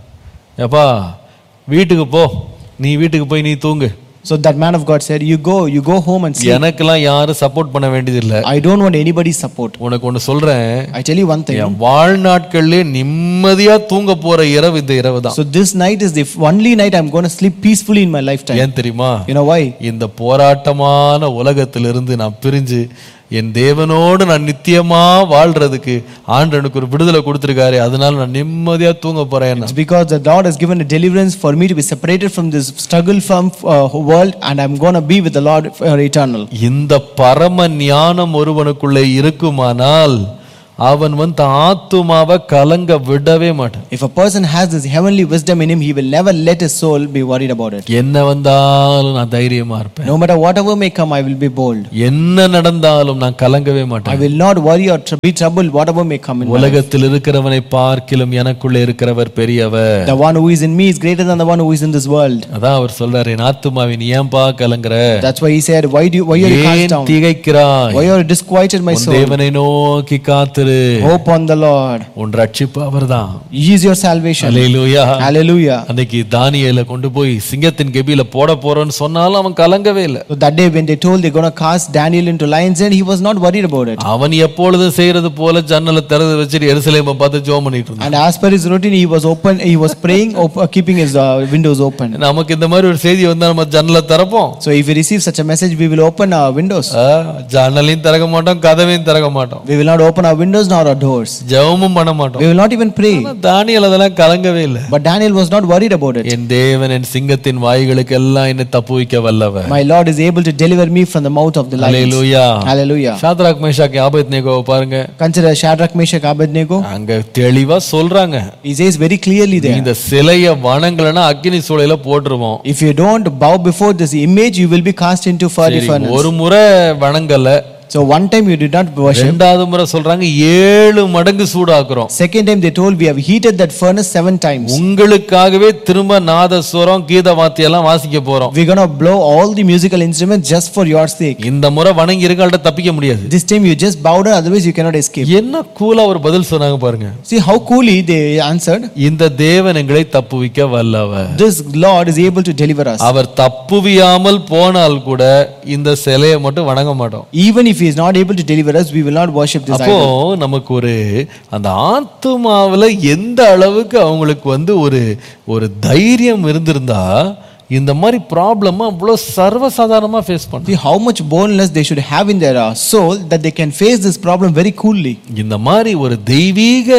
A: எப்பா வீட்டுக்கு போ நீ வீட்டுக்கு போய் நீ தூங்கு
B: So that man of God said, You go, you go home and sleep.
A: எனக்கெல்லாம் யாரும் சப்போர்ட் பண்ண வேண்டியதில்லை
B: I don't want anybody's support.
A: உனக்கு ஒண்ணு சொல்றேன்
B: I tell you one thing.
A: என் வாழ்நாட்கள்லயே நிம்மதியா தூங்க போற இரவு இந்த இரவு தான்
B: So this night is the only night I'm going to sleep peacefully in my lifetime.
A: ஏன் தெரியுமா
B: You know why?
A: இந்த போராட்டமான உலகத்திலிருந்து நான் பிரிஞ்சு என் தேவனோடு நான் நித்தியமா வாழ்றதுக்கு ஆண்டு எனக்கு ஒரு விடுதலை கொடுத்துருக்காரு அதனால நான் நிம்மதியா தூங்க போறேன்
B: It's because the Lord has given a deliverance for me to be separated from this struggle from uh, world and I'm going to be with the Lord for eternal.
A: இந்த பரம ஞானம் ஒருவனுக்குள்ளே இருக்குமானால் அவன் வந்து ஆத்துமாவை கலங்க விடவே மாட்டான்
B: If a person has this heavenly wisdom in him, he will never let his soul be worried about it.
A: என்ன வந்தாலும் நான் தைரியமா இருப்பேன்
B: No matter whatever may come, I will be bold.
A: என்ன நடந்தாலும் நான் கலங்கவே
B: I
A: மாட்டேன்
B: will not worry or tr- be troubled whatever may come in my life.
A: உலகத்தில் இருக்கிறவனை பார்க்கிலும் எனக்குள்ளே இருக்கிறவர் பெரியவர்
B: The one who is in me is greater than the one who is in this world.
A: அதான் அவர் சொல்றாரு என் ஆத்துமாவின் ஏன்பா கலங்குற
B: That's why he said, Why do you, why are you cast
A: ஏன்
B: down?
A: திகைக்கிறாய்
B: Why are you disquieted, my
A: உன்
B: soul?
A: தேவனை நோக்கி காத்திரு
B: Hope on the Lord.
A: உன் ரட்சிப்பு அவர்தான்
B: He is your salvation.
A: Hallelujah
B: Hallelujah.
A: அன்னைக்கு தானியேல கொண்டு போய் சிங்கத்தின் கெபியில போட போறோம்னு சொன்னாலும் அவன் கலங்கவே இல்லை
B: So that day when they told they're going to cast Daniel into lions den, he was not worried about it.
A: அவன் எப்பொழுதும் செய்யறது போல ஜன்னலை திறந்து வச்சுட்டு எருசலேமை பார்த்து ஜோம் பண்ணிட்டு இருந்தான்
B: And as per his routine, he was open. He was praying, op- uh, keeping his uh, windows open.
A: நமக்கு இந்த மாதிரி ஒரு செய்தி வந்தா நம்ம ஜன்னலை திறப்போம்
B: So if we receive such a message, we will open our windows.
A: ஆ, ஜன்னலையும் திறக்க மாட்டோம் கதவையும் திறக்க மாட்டோம்
B: We will not open our windows nor our doors.
A: ஜெபமும் பண்ண மாட்டோம்
B: We will not even pray.
A: ஆனா தானியேல் அதெல்லாம் கலங்கவே இல்லை
B: But Daniel was not worried about it.
A: என் தேவன் என் சிங்கத்தின் வாய்களுக்கு எல்லாம் என்னை தப்புவிக்க வல்லவர்
B: My Lord is able to deliver me from the mouth of the lions.
A: Hallelujah
B: Hallelujah.
A: Shadrach Meshach ஆபத்நேகோவை பாருங்க
B: Consider Shadrach, Meshach, Abednego.
A: அங்க தெளிவா சொல்றாங்க
B: He says very clearly
A: நீ
B: there.
A: இந்த சிலைய வணங்கலன்னா அக்கினி சூளையில போட்டுருவோம்
B: If you don't bow before this image, you will be cast into fiery
A: சரி,
B: furnace.
A: ஒரு முறை வணங்கல
B: So one time you did not worship.
A: ரெண்டாவது முறை சொல்றாங்க ஏழு மடங்கு சூடாக்குறோம்
B: Second time they told we have heated that furnace seven times.
A: உங்களுக்காகவே திரும்ப நாதஸ்வரம் கீத வாத்தியெல்லாம் வாசிக்க போறோம்
B: We're gonna blow all the musical instruments just for your sake.
A: இந்த முறை வணங்கி இருக்காள்கிட்ட தப்பிக்க முடியாது
B: This time you just bow down, otherwise you cannot escape.
A: என்ன கூலா ஒரு பதில் சொன்னாங்க பாருங்க
B: See how coolly they answered.
A: இந்த தேவன் எங்களை தப்புவிக்க வல்லவர்
B: This Lord is able to deliver us.
A: அவர் தப்புவியாமல் போனால் கூட இந்த சிலையை மட்டும் வணங்க மாட்டோம்
B: Even if He is not able to deliver us, we will not worship this
A: அப்போ
B: idol.
A: நமக்கு ஒரு அந்த ஆத்துமாவுல எந்த அளவுக்கு அவங்களுக்கு வந்து ஒரு ஒரு தைரியம் இருந்திருந்தா இந்த மாதிரி ப்ராப்ளம் அவ்வளோ சர்வசாதாரணமா ஃபேஸ் பண்ண
B: See how much boldness they should have in their uh, soul that they can face this problem very coolly.
A: இந்த மாதிரி ஒரு தெய்வீக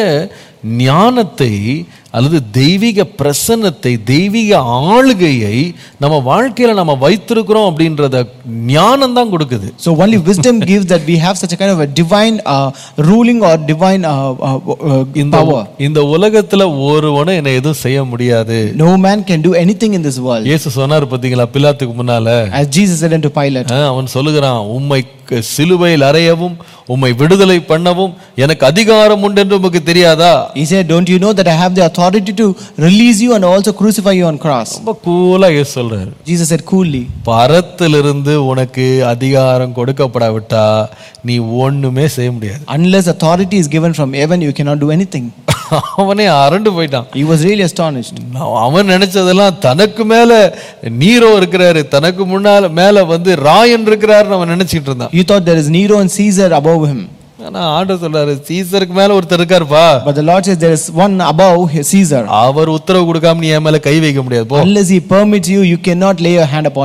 A: ஞானத்தை அல்லது தெய்வீக பிரசன்னத்தை தெய்வீக ஆளுகையை நம்ம வாழ்க்கையில நம்ம வைத்திருக்கிறோம் அப்படின்றத ஞானம் தான் கொடுக்குது
B: So only wisdom gives that we have such a kind of a divine uh, ruling or divine uh, uh, uh,
A: இந்த
B: power.
A: இந்த உலகத்துல ஒருவனும் என்னை எதுவும் செய்ய முடியாது
B: No man can do anything in this world.
A: இயேசு சொன்னார் பாத்தீங்களா பிலாத்துக்கு முன்னால
B: As Jesus said unto Pilate,
A: ஆ, அவன் சொல்லுகிறான் உம்மை க- சிலுவையில் அறையவும் உம்மை விடுதலை பண்ணவும் எனக்கு அதிகாரம் உண்டு என்று உமக்கு தெரியாதா
B: He said, Don't you know that I have the authority to release you and also crucify you on cross?
A: ரொம்ப கூலா இயேசு சொல்றாரு
B: Jesus said coolly,
A: பரத்திலிருந்து உனக்கு அதிகாரம் கொடுக்கப்படாவிட்டா நீ ஒண்ணுமே செய்ய முடியாது
B: Unless authority is given from heaven, you cannot do anything.
A: அவனே அரண்டு போயிட்டான்
B: He was really astonished.
A: நான் அவன் நினைச்சதெல்லாம் தனக்கு மேல நீரோ இருக்கிறாரு தனக்கு முன்னால மேல வந்து ராயன் இருக்கிறாருன்னு அவன் நினைச்சிட்டு இருந்தான்
B: He thought there is Nero and Caesar above him.
A: ஆனா ஆண்டவர் சொல்றாரு சீசருக்கு மேல ஒருத்தர் இருக்காருப்பா
B: But the Lord says there is one above Caesar.
A: அவர் உத்தரவு கொடுக்காம நீ என் மேல கை வைக்க முடியாது போ
B: Unless he permits you, you cannot lay your hand upon me.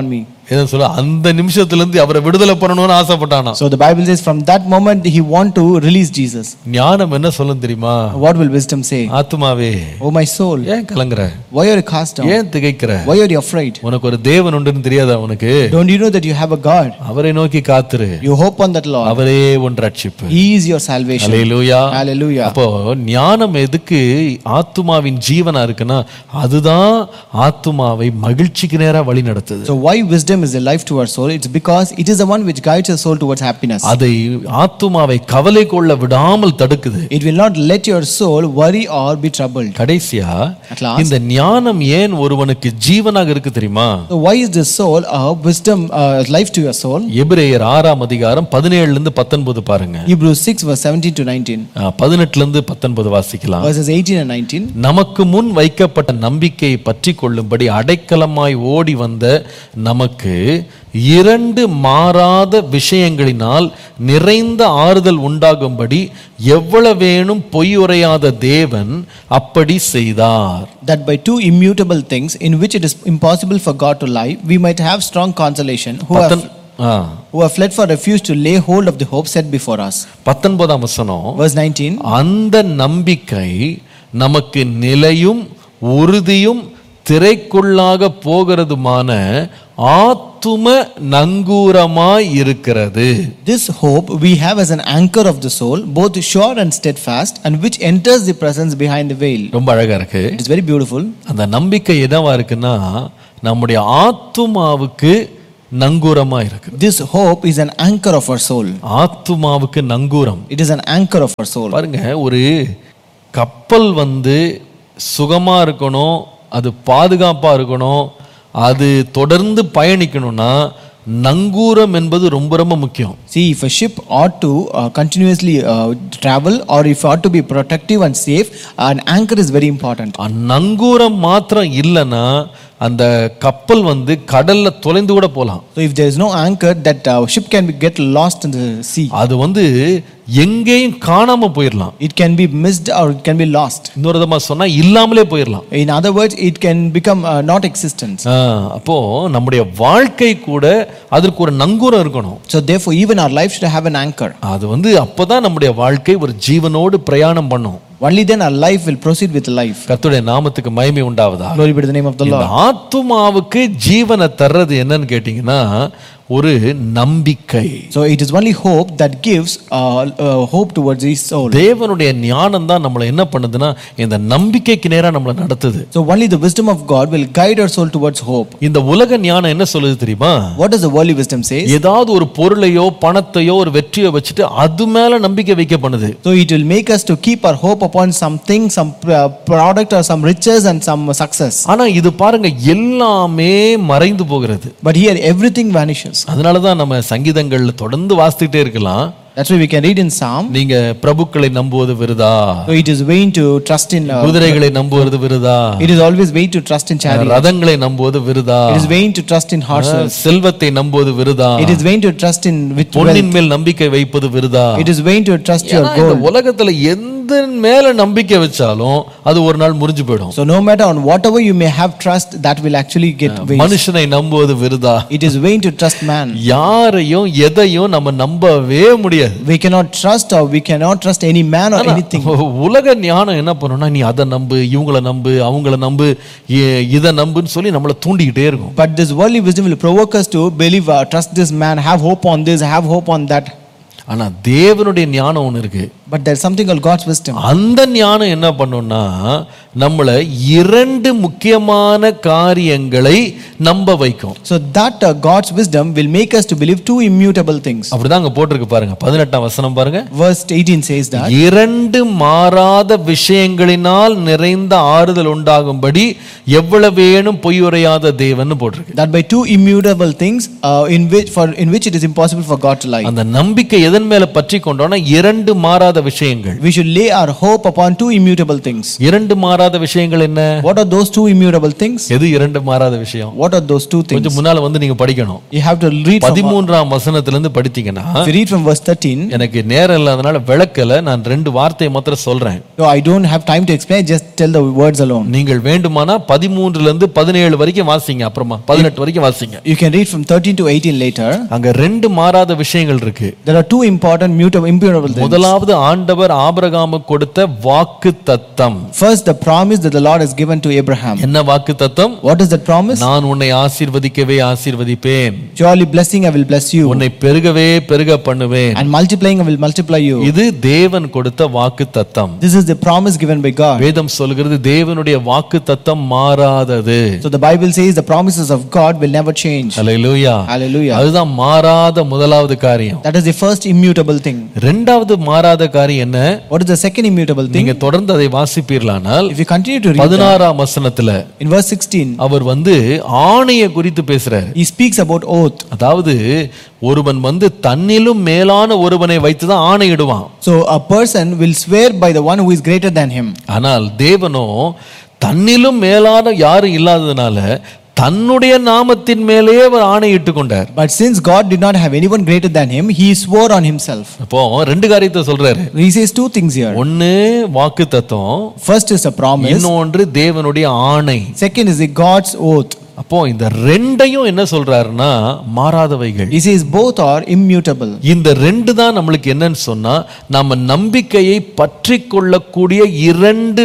A: என்ன சொல்ல அந்த நிமிஷத்துல இருந்து அவரை விடுதலை பண்ணணும்னு ஆசைப்பட்டானா
B: So the Bible says from that moment he want to release Jesus.
A: ஞானம் என்ன சொல்லும் தெரியுமா
B: What will wisdom say?
A: ஆத்துமாவே
B: Oh my soul,
A: ஏன் கலங்குற
B: why are you cast down?
A: ஏன் திகைக்கிற
B: Why are you afraid?
A: உனக்கு ஒரு தேவன் உண்டுன்னு தெரியாதா உனக்கு
B: Don't you know that you have a God?
A: அவரை நோக்கி காத்துரு
B: You hope on that Lord.
A: அவரே உன் ரட்சிப்பு
B: He is your salvation.
A: Hallelujah
B: Hallelujah.
A: அப்போ ஞானம் எதுக்கு ஆத்துமாவின் ஜீவனா இருக்குன்னா அதுதான் ஆத்துமாவை மகிழ்ச்சிக்கு நேரா வழி நடத்துது
B: So why wisdom is a life to our soul? It's because it is the one which guides our soul towards happiness.
A: அதை ஆத்துமாவை கவலை கொள்ள விடாமல் தடுக்குது
B: It will not let your soul worry or be troubled.
A: கடைசியா
B: At last.
A: இந்த ஞானம் ஏன் ஒருவனுக்கு ஜீவனாக இருக்கு தெரியுமா
B: So why is this soul a wisdom uh, life to your soul?
A: எபிரேயர் ஆறாம் அதிகாரம் பதினேழுல இருந்து பத்தொன்பது பாருங்க
B: Hebrews 6 verse 17 to 19.
A: பதினெட்டுல இருந்து பத்தொன்பது வாசிக்கலாம்
B: Verses 18 and 19.
A: நமக்கு முன் வைக்கப்பட்ட நம்பிக்கையை பற்றி கொள்ளும்படி அடைக்கலமாய் ஓடி வந்த நமக்கு இரண்டு மாறாத விஷயங்களினால் நிறைந்த ஆறுதல் உண்டாகும்படி எவ்வளவேனும் பொய்யுரையாத தேவன் அப்படி செய்தார்
B: That by two immutable things in which it is impossible for God to lie, we might have strong consolation who have,
A: பத்தொன்- ah,
B: who have fled for refuge to lay hold of the hope set before us.
A: பத்தொன்பதாம் வசனம்
B: Verse 19.
A: அந்த நம்பிக்கை நமக்கு நிலையும் உறுதியும் திரைக்குள்ளாக போகிறதுமான ஆத்தும நங்கூரமாய் இருக்கிறது
B: This hope we have as an anchor of the soul, both sure and steadfast, and which enters the presence behind the veil.
A: ரொம்ப அழகா இருக்கு
B: It is very beautiful.
A: அந்த நம்பிக்கை என்னவா இருக்குன்னா நம்முடைய ஆத்துமாவுக்கு நங்கூரமா இருக்கு
B: This hope is an anchor of our soul.
A: ஆத்துமாவுக்கு நங்கூரம்
B: It is an anchor of our soul.
A: பாருங்க ஒரு கப்பல் வந்து சுகமா இருக்கணும் அது பாதுகாப்பா இருக்கணும் அது தொடர்ந்து பயணிக்கணும்னா நங்கூரம் என்பது ரொம்ப ரொம்ப முக்கியம்
B: See, if a ship ought to uh, continuously uh, travel or if ought to be protective and safe, an anchor is very important.
A: அ- நங்கூரம் மாத்திரம் இல்லைன்னா அந்த கப்பல் வந்து கடல்ல தொலைந்து கூட போலாம்
B: So, if there is no anchor, that uh, ship can be, get lost in the sea.
A: அது வந்து எங்கேயும் காணாம போயிடலாம்
B: It can be missed or it can be lost.
A: இன்னொரு விதமா சொன்னா இல்லாமலே போயிடலாம்
B: In other words, it can become uh, not existent.
A: ஆ, அப்போ நம்முடைய வாழ்க்கை கூட அதற்கு ஒரு நங்கூரம் இருக்கணும்
B: So, therefore, even our life should have an anchor.
A: அது வந்து அப்பதான் நம்முடைய வாழ்க்கை ஒரு ஜீவனோடு பிரயாணம் பண்ணும்
B: Only then our life will proceed with life.
A: கர்த்தருடைய நாமத்துக்கு மகிமை உண்டாவதா
B: Glory be to the name of the
A: இந்த
B: Lord.
A: ஆத்துமாவுக்கு ஜீவனை தர்றது என்னன்னு கேட்டீங்கன்னா ஒரு நம்பிக்கை
B: So, it is only hope that gives uh, uh, hope towards his soul.
A: தேவனுடைய ஞானம் தான் நம்மளை என்ன பண்ணுதுன்னா இந்த நம்பிக்கைக்கு நேரா நம்மளை நடத்துது
B: So, only the wisdom of God will guide our soul towards hope.
A: இந்த உலக ஞானம் என்ன சொல்லுது தெரியுமா
B: What does the worldly wisdom say?
A: ஏதாவது ஒரு பொருளையோ பணத்தையோ ஒரு வெற்றியோ வச்சுட்டு அது மேல நம்பிக்கை வைக்க பண்ணுது
B: So it will make us to keep our hope upon something, some uh, product or some riches and some success.
A: ஆனா இது பாருங்க எல்லாமே மறைந்து போகிறது
B: But here everything vanishes.
A: அதனாலதான் நம்ம சங்கீதங்கள்ல தொடர்ந்து வாசித்துட்டே இருக்கலாம்
B: That's why we can read in Psalm.
A: நீங்க பிரபுக்களை நம்புவது விருதா
B: So it is vain to trust in. Uh,
A: குதிரைகளை நம்புவது விருதா
B: it is always vain to trust in chariot.
A: ரதங்களை நம்புவது விருதா
B: It is vain to trust in horses.
A: செல்வத்தை நம்புவது விருதா
B: It is vain to trust in with wealth.
A: பொன்னின் மேல் நம்பிக்கை வைப்பது விருதா
B: It is vain to trust your
A: ஏன்னா இந்த
B: gold.
A: உலகத்துல எந்த மேல நம்பிக்கை வச்சாலும் அது ஒரு நாள் முறிஞ்சு போயிடும்
B: So no matter on whatever you may have trust, that will actually get vain.
A: மனுஷனை நம்புவது விருதா
B: It is vain to trust man.
A: யாரையும் எதையும் நம்ம நம்பவே முடியாது
B: We cannot trust or we cannot trust any man or anything.
A: உலக ஞானம் என்ன பண்ணும்னா நீ அதை நம்பு இவங்கள நம்பு அவங்கள நம்பு இ- இதை நம்புன்னு சொல்லி நம்மளை தூண்டிக்கிட்டே இருக்கும்
B: But this worldly wisdom will provoke us to believe, uh, trust this man, have hope on this, have hope on that.
A: ஆனா தேவனுடைய ஞானம் ஒண்ணு இருக்கு
B: But there's something called God's wisdom.
A: அந்த ஞானம் என்ன பண்ணும்னா நம்மளை இரண்டு முக்கியமான காரியங்களை நம்ப வைக்கும்
B: So that uh, God's wisdom will make us to believe two immutable things.
A: அப்படிதான் அங்க போட்டிருக்கு பாருங்க பதினெட்டாம் வசனம் பாருங்க
B: Verse 18 says that.
A: இரண்டு மாறாத விஷயங்களினால் நிறைந்த ஆறுதல் உண்டாகும்படி எவ்வளவேனும் பொய்யுரையாத தேவன் போட்டிருக்கு
B: That by two immutable things uh, in which for in which it is impossible for God to lie.
A: அந்த நம்பிக்கை எதன் மேல பற்றி கொண்டோம்னா இரண்டு மாறாத மாறாத விஷயங்கள்
B: We should lay our hope upon two immutable things.
A: இரண்டு மாறாத விஷயங்கள் என்ன
B: What are those two immutable things?
A: எது இரண்டு மாறாத விஷயம்
B: What are those two things?
A: கொஞ்சம் முன்னால வந்து நீங்க படிக்கணும்
B: You have to read from,
A: பதிமூன்றாம் வசனத்துல இருந்து படித்தீங்கன்னா
B: if you read from verse 13.
A: எனக்கு நேரம் இல்லாதனால விளக்கல நான் ரெண்டு வார்த்தையை மாத்திரம் சொல்றேன்
B: No, I don't have time to explain, just tell the words alone.
A: நீங்கள் வேண்டுமானா பதிமூன்றுல இருந்து பதினேழு வரைக்கும் வாசிங்க அப்புறமா பதினெட்டு வரைக்கும் வாசிங்க
B: You can read from 13 to 18 later.
A: அங்க ரெண்டு மாறாத விஷயங்கள் இருக்கு
B: There are two important mutable, immutable things.
A: முதலாவது ஆண்டவர் ஆபிரகாமுக்கு கொடுத்த வாக்கு தத்தம்
B: First, the promise that the Lord has given to Abraham.
A: என்ன வாக்கு தத்தம்
B: What is that promise?
A: நான் உன்னை ஆசீர்வதிக்கவே ஆசீர்வதிப்பேன்
B: Surely blessing I will bless you,
A: உன்னை பெருகவே பெருக பண்ணுவேன்
B: and multiplying I will multiply you.
A: இது தேவன் கொடுத்த வாக்கு தத்தம்
B: This is the promise given by God.
A: வேதம் சொல்கிறது தேவனுடைய வாக்கு தத்தம் மாறாதது
B: So the Bible says the promises of God will never change.
A: Hallelujah
B: Hallelujah.
A: அதுதான் மாறாத முதலாவது காரியம்
B: That is the first immutable thing.
A: ரெண்டாவது மாறாத காரியம் என்ன
B: What is the second immutable thing?
A: நீங்க தொடர்ந்து அதை வாசிப்பீர்களானால்
B: If you continue to read that,
A: பதினாறாம் வசனத்துல
B: in verse 16,
A: அவர் வந்து ஆணையை குறித்து பேசுறார்
B: he speaks about oath.
A: அதாவது ஒருவன் வந்து தன்னிலும் மேலான ஒருவனை வைத்துதான் ஆணையிடுவான்
B: So a person will swear by the one who is greater than him.
A: ஆனால் தேவனோ தன்னிலும் மேலான யாரும் இல்லாததுனால தன்னுடைய நாமத்தின் மேலேயே அவர் ஆணையிட்டு கொண்டார்
B: But since God did not have anyone greater than him, he swore on himself.
A: அப்போ ரெண்டு காரியத்தை சொல்றாரு
B: He says two things here.
A: ஒன்னு வாக்கு தத்துவம்
B: First is a promise,
A: இன்னொன்று தேவனுடைய ஆணை
B: second is the God's oath.
A: அப்போ இந்த ரெண்டையும் என்ன சொல்றாருன்னா மாறாதவைகள்
B: He says both are immutable.
A: இந்த ரெண்டு தான் நம்மளுக்கு என்னன்னு சொன்னா நம்ம நம்பிக்கையை பற்றி கொள்ளக்கூடிய இரண்டு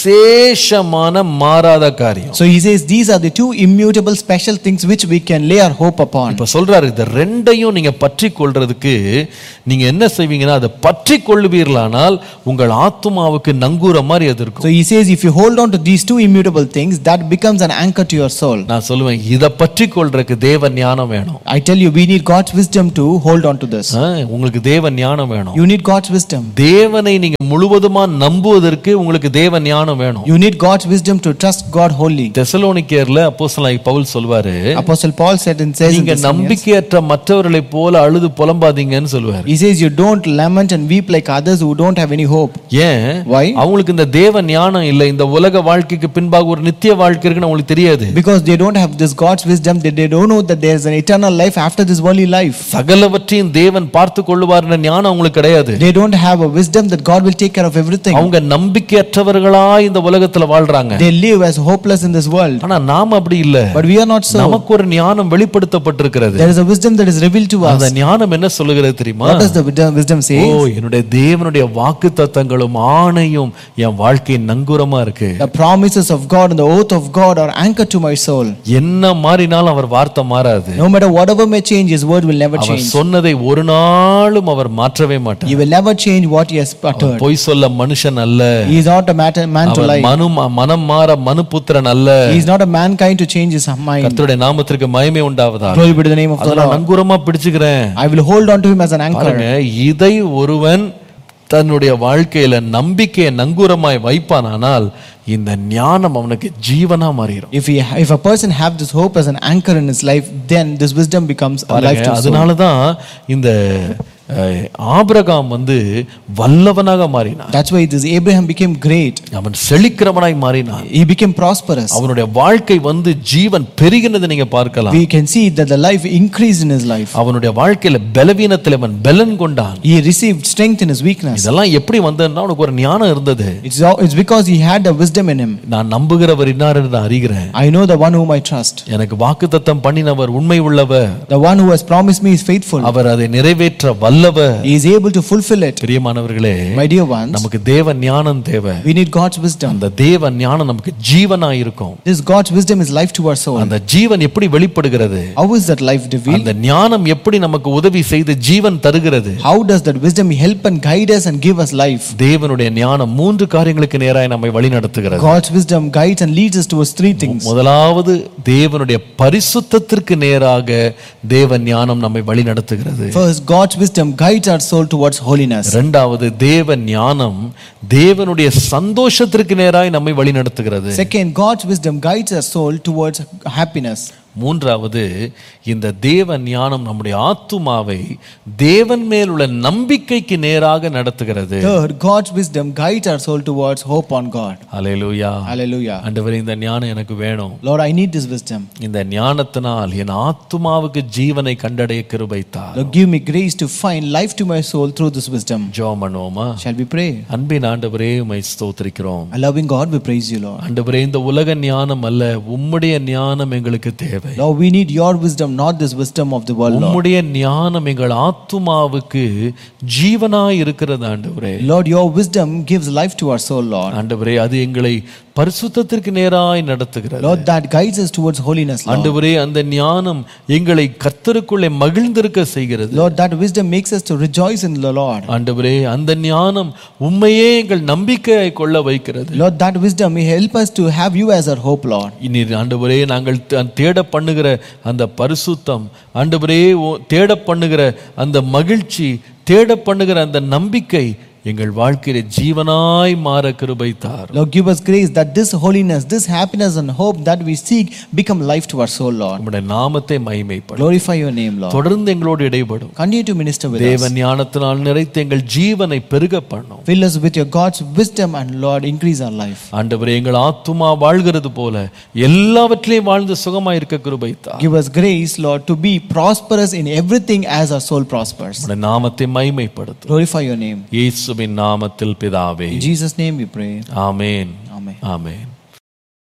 A: விசேஷமான மாறாத காரியம்
B: So he says these are the two immutable special things which we can lay our hope upon.
A: இப்ப சொல்றாரு இந்த ரெண்டையும் நீங்க பற்றி கொள்றதுக்கு நீங்க என்ன செய்வீங்கன்னா அதை பற்றி கொள்ளுவீர்களானால் உங்கள் ஆத்துமாவுக்கு நங்கூர மாதிரி அது இருக்கும்
B: So he says if you hold on to these two immutable things, that becomes an anchor to your soul.
A: நான் சொல்லுவேன் இதை பற்றி கொள்றதுக்கு தேவ ஞானம் வேணும்
B: I tell you, we need God's wisdom to hold on to this.
A: ஆ, உங்களுக்கு தேவ ஞானம் வேணும்
B: You need God's wisdom.
A: தேவனை நீங்க முழுவதுமா நம்புவதற்கு உங்களுக்கு தேவ ஞானம் வேணும்
B: You need God's wisdom to trust God wholly.
A: தெசலோனிக்கேர்ல அப்போஸ்தலனாகிய பவுல் சொல்வாரு
B: Apostle Paul said and says in
A: நீங்க
B: Thessalonians,
A: நம்பிக்கையற்ற மற்றவர்களை போல அழுது புலம்பாதீங்கன்னு சொல்லுவாரு
B: he says you don't lament and weep like others who don't have any hope.
A: ஏன்
B: Why?
A: அவங்களுக்கு இந்த தேவ ஞானம் இல்லை இந்த உலக வாழ்க்கைக்கு பின்பாக ஒரு நித்திய வாழ்க்கை இருக்குன்னு அவங்களுக்கு தெரியாது
B: Because they don't have this God's wisdom, they, they don't know that there is an eternal life after this worldly life.
A: சகலவற்றையும் தேவன் பார்த்து கொள்ளுவார்ன்ற ஞானம் அவங்களுக்கு கிடையாது
B: They don't have a wisdom that God will take care of everything.
A: அவங்க நம்பிக்கையற்றவர்களா இந்த உலகத்துல வாழ்றாங்க
B: They live as hopeless in this world.
A: ஆனா நாம அப்படி இல்ல
B: But we are not so.
A: நமக்கு ஒரு ஞானம் வெளிப்படுத்தப்பட்டிருக்கிறது
B: There is a wisdom that is revealed to
A: அந்த
B: us.
A: ஞானம் என்ன சொல்லுகிறது தெரியுமா
B: What does the wisdom- wisdom
A: O
B: say?
A: என்னுடைய தேவனுடைய வாக்கு தத்தங்களும் ஆணையும் என் வாழ்க்கையின் நங்கூரமா இருக்கு
B: The promises of God and the oath of God are anchored to my soul.
A: என்ன மாறினாலும் அவர் வார்த்தை மாறாது
B: No matter whatever may change, His word will never
A: our
B: change.
A: சொன்னதை ஒரு நாளும் அவர் மாற்றவே மாட்டார்
B: He will never change what He has uttered.
A: பொய் சொல்ல மனுஷன் அல்ல
B: He is not a matter, man to
A: our
B: lie.
A: மனு மனம் மாற மனுபுத்திரன் அல்ல
B: He is not a mankind to change his mind.
A: கர்த்தருடைய நாமத்திற்கு மகிமை உண்டாவதா
B: Glory be to the name of the
A: அதெல்லாம்
B: Lord.
A: நங்கூரமா பிடிச்சுக்கிறேன்
B: I will hold on to him as an anchor.
A: பாருங்க இதை ஒருவன் தன்னுடைய வாழ்க்கையில நம்பிக்கையை நங்கூரமாய் வைப்பானானால் இந்த ஞானம் அவனுக்கு ஜீவனா மாறிடும்
B: If he, if a person have this hope as an anchor in his life, then this wisdom becomes a life
A: பாருங்க
B: to his soul.
A: அதனாலதான் இந்த அஹ், ஆபிரகாம் வந்து வல்லவனாக மாறினான்
B: That's why this Abraham became great.
A: அவன் செழிக்கிறவனாய் மாறினான்
B: He became prosperous.
A: அவனுடைய வாழ்க்கை வந்து ஜீவன் பெருகினதை நீங்க பார்க்கலாம்
B: We can see that the life increased in his life.
A: அவனுடைய வாழ்க்கையில பலவீனத்தில் அவன் பலன் கொண்டான்
B: He received strength in his weakness.
A: இதெல்லாம் எப்படி வந்ததுன்னா அவனுக்கு ஒரு ஞானம் இருந்தது
B: It's, all- it's because he had the wisdom in him.
A: நான் நம்புகிறவர் இன்னார் என்று நான் அறிகிறேன்
B: I know the one whom I trust.
A: எனக்கு வாக்குத்தத்தம் பண்ணினவர் உண்மை உள்ளவர்
B: The one who has promised me is faithful.
A: அவர் அதை நிறைவேற்ற வல்லவர்
B: He is able to fulfill it.
A: பிரியமானவர்களே
B: My dear ones,
A: நமக்கு தேவ ஞானம் தேவை
B: we need God's wisdom.
A: அந்த தேவ ஞானம் நமக்கு ஜீவனா இருக்கும்
B: This God's wisdom is life to our soul.
A: அந்த ஜீவன் எப்படி வெளிப்படுகிறது
B: How is that life revealed?
A: அந்த ஞானம் எப்படி நமக்கு உதவி செய்து ஜீவன் தருகிறது
B: How does that wisdom help and guide us and give us life?
A: தேவனுடைய ஞானம் மூன்று காரியங்களுக்கு நேராய் நம்மை வழி நடத்துகிறது
B: God's wisdom guides and leads us towards three things.
A: முதலாவது தேவனுடைய பரிசுத்தத்திற்கு நேராக தேவ ஞானம் நம்மை வழி நடத்துகிறது
B: First, God's wisdom guides our soul towards holiness.
A: இரண்டாவது தேவ ஞானம் தேவனுடைய சந்தோஷத்திற்கு நேராய் நம்மை வழி நடத்துகிறது
B: Second, God's wisdom guides our soul towards happiness.
A: மூன்றாவது இந்த தேவ ஞானம் நம்முடைய ஆத்துமாவை தேவன் மேல் உள்ள நம்பிக்கைக்கு நேராக நடத்துகிறது
B: Third, God's wisdom guides our soul towards hope on God.
A: Hallelujah
B: Hallelujah.
A: ஆண்டவரே இந்த ஞானம் எனக்கு வேணும்
B: Lord, I need this wisdom.
A: இந்த ஞானத்தினால் என் ஆத்துமாவுக்கு ஜீவனை கண்டடைய கிருபைத்தார்
B: Lord, give me grace to find life to my soul through this wisdom.
A: ஜோம் பண்ணுவோமா
B: Shall we pray?
A: அன்பின் ஆண்டவரே உமை ஸ்தோத்திரிக்கிறோம்
B: A loving God, we praise you, Lord.
A: ஆண்டவரே இந்த உலக ஞானம் அல்ல உம்முடைய ஞானம் எங்களுக்கு தேவை
B: Lord, we need your wisdom, not this wisdom of the world, Lord.
A: உம்முடைய ஞானம் எங்கள் ஆத்துமாவுக்கு ஜீவனாய் இருக்கிறது ஆண்டவரே
B: Lord, your wisdom gives life to our soul, Lord.
A: ஆண்டவரே அது எங்களை பரிசுத்தத்திற்கு நேராய் நடத்துகிறது
B: Lord, that guides us towards holiness, Lord.
A: ஆண்டவரே அந்த ஞானம் எங்களை கர்த்தருக்குள்ளே மகிழ்ந்திருக்க செய்கிறது
B: Lord, that wisdom makes us to rejoice in the Lord.
A: ஆண்டவரே அந்த ஞானம் உண்மையே எங்கள் நம்பிக்கையை கொள்ள வைக்கிறது
B: Lord, that wisdom may help us to have you as our hope, Lord.
A: இனி ஆண்டவரே நாங்கள் த- தேட பண்ணுகிற அந்த பரிசுத்தம் ஆண்டவரே ஓ- தேட பண்ணுகிற அந்த மகிழ்ச்சி தேட பண்ணுகிற அந்த நம்பிக்கை எங்கள் வாழ்க்கையில ஜீவனாய் மாற கிருபைத்தார்
B: Lord, give us grace that this holiness, this happiness and hope that we seek become life to our soul, Lord.
A: நம்முடைய நாமத்தை மகிமைப்படும்
B: Glorify your name, Lord.
A: தொடர்ந்து எங்களோடு இடைபடும்
B: Continue to minister with
A: தேவ
B: us.
A: ஞானத்தினால் நிறைத்து எங்கள் ஜீவனை பெருக பண்ணும்
B: Fill us with your God's wisdom and Lord, increase our life.
A: ஆண்டவரே எங்கள் ஆத்துமா வாழ்கிறது போல எல்லாவற்றிலையும் வாழ்ந்து சுகமாய் இருக்க கிருபைத்தார்
B: Give us grace, Lord, to be prosperous in everything as our soul prospers.
A: நம்முடைய நாமத்தை மகிமைப்படுத்தும்
B: Glorify your name.
A: இயேசுவின் நாமத்தில் பிதாவே
B: In Jesus' name we pray.
A: Amen
B: Amen.
A: Amen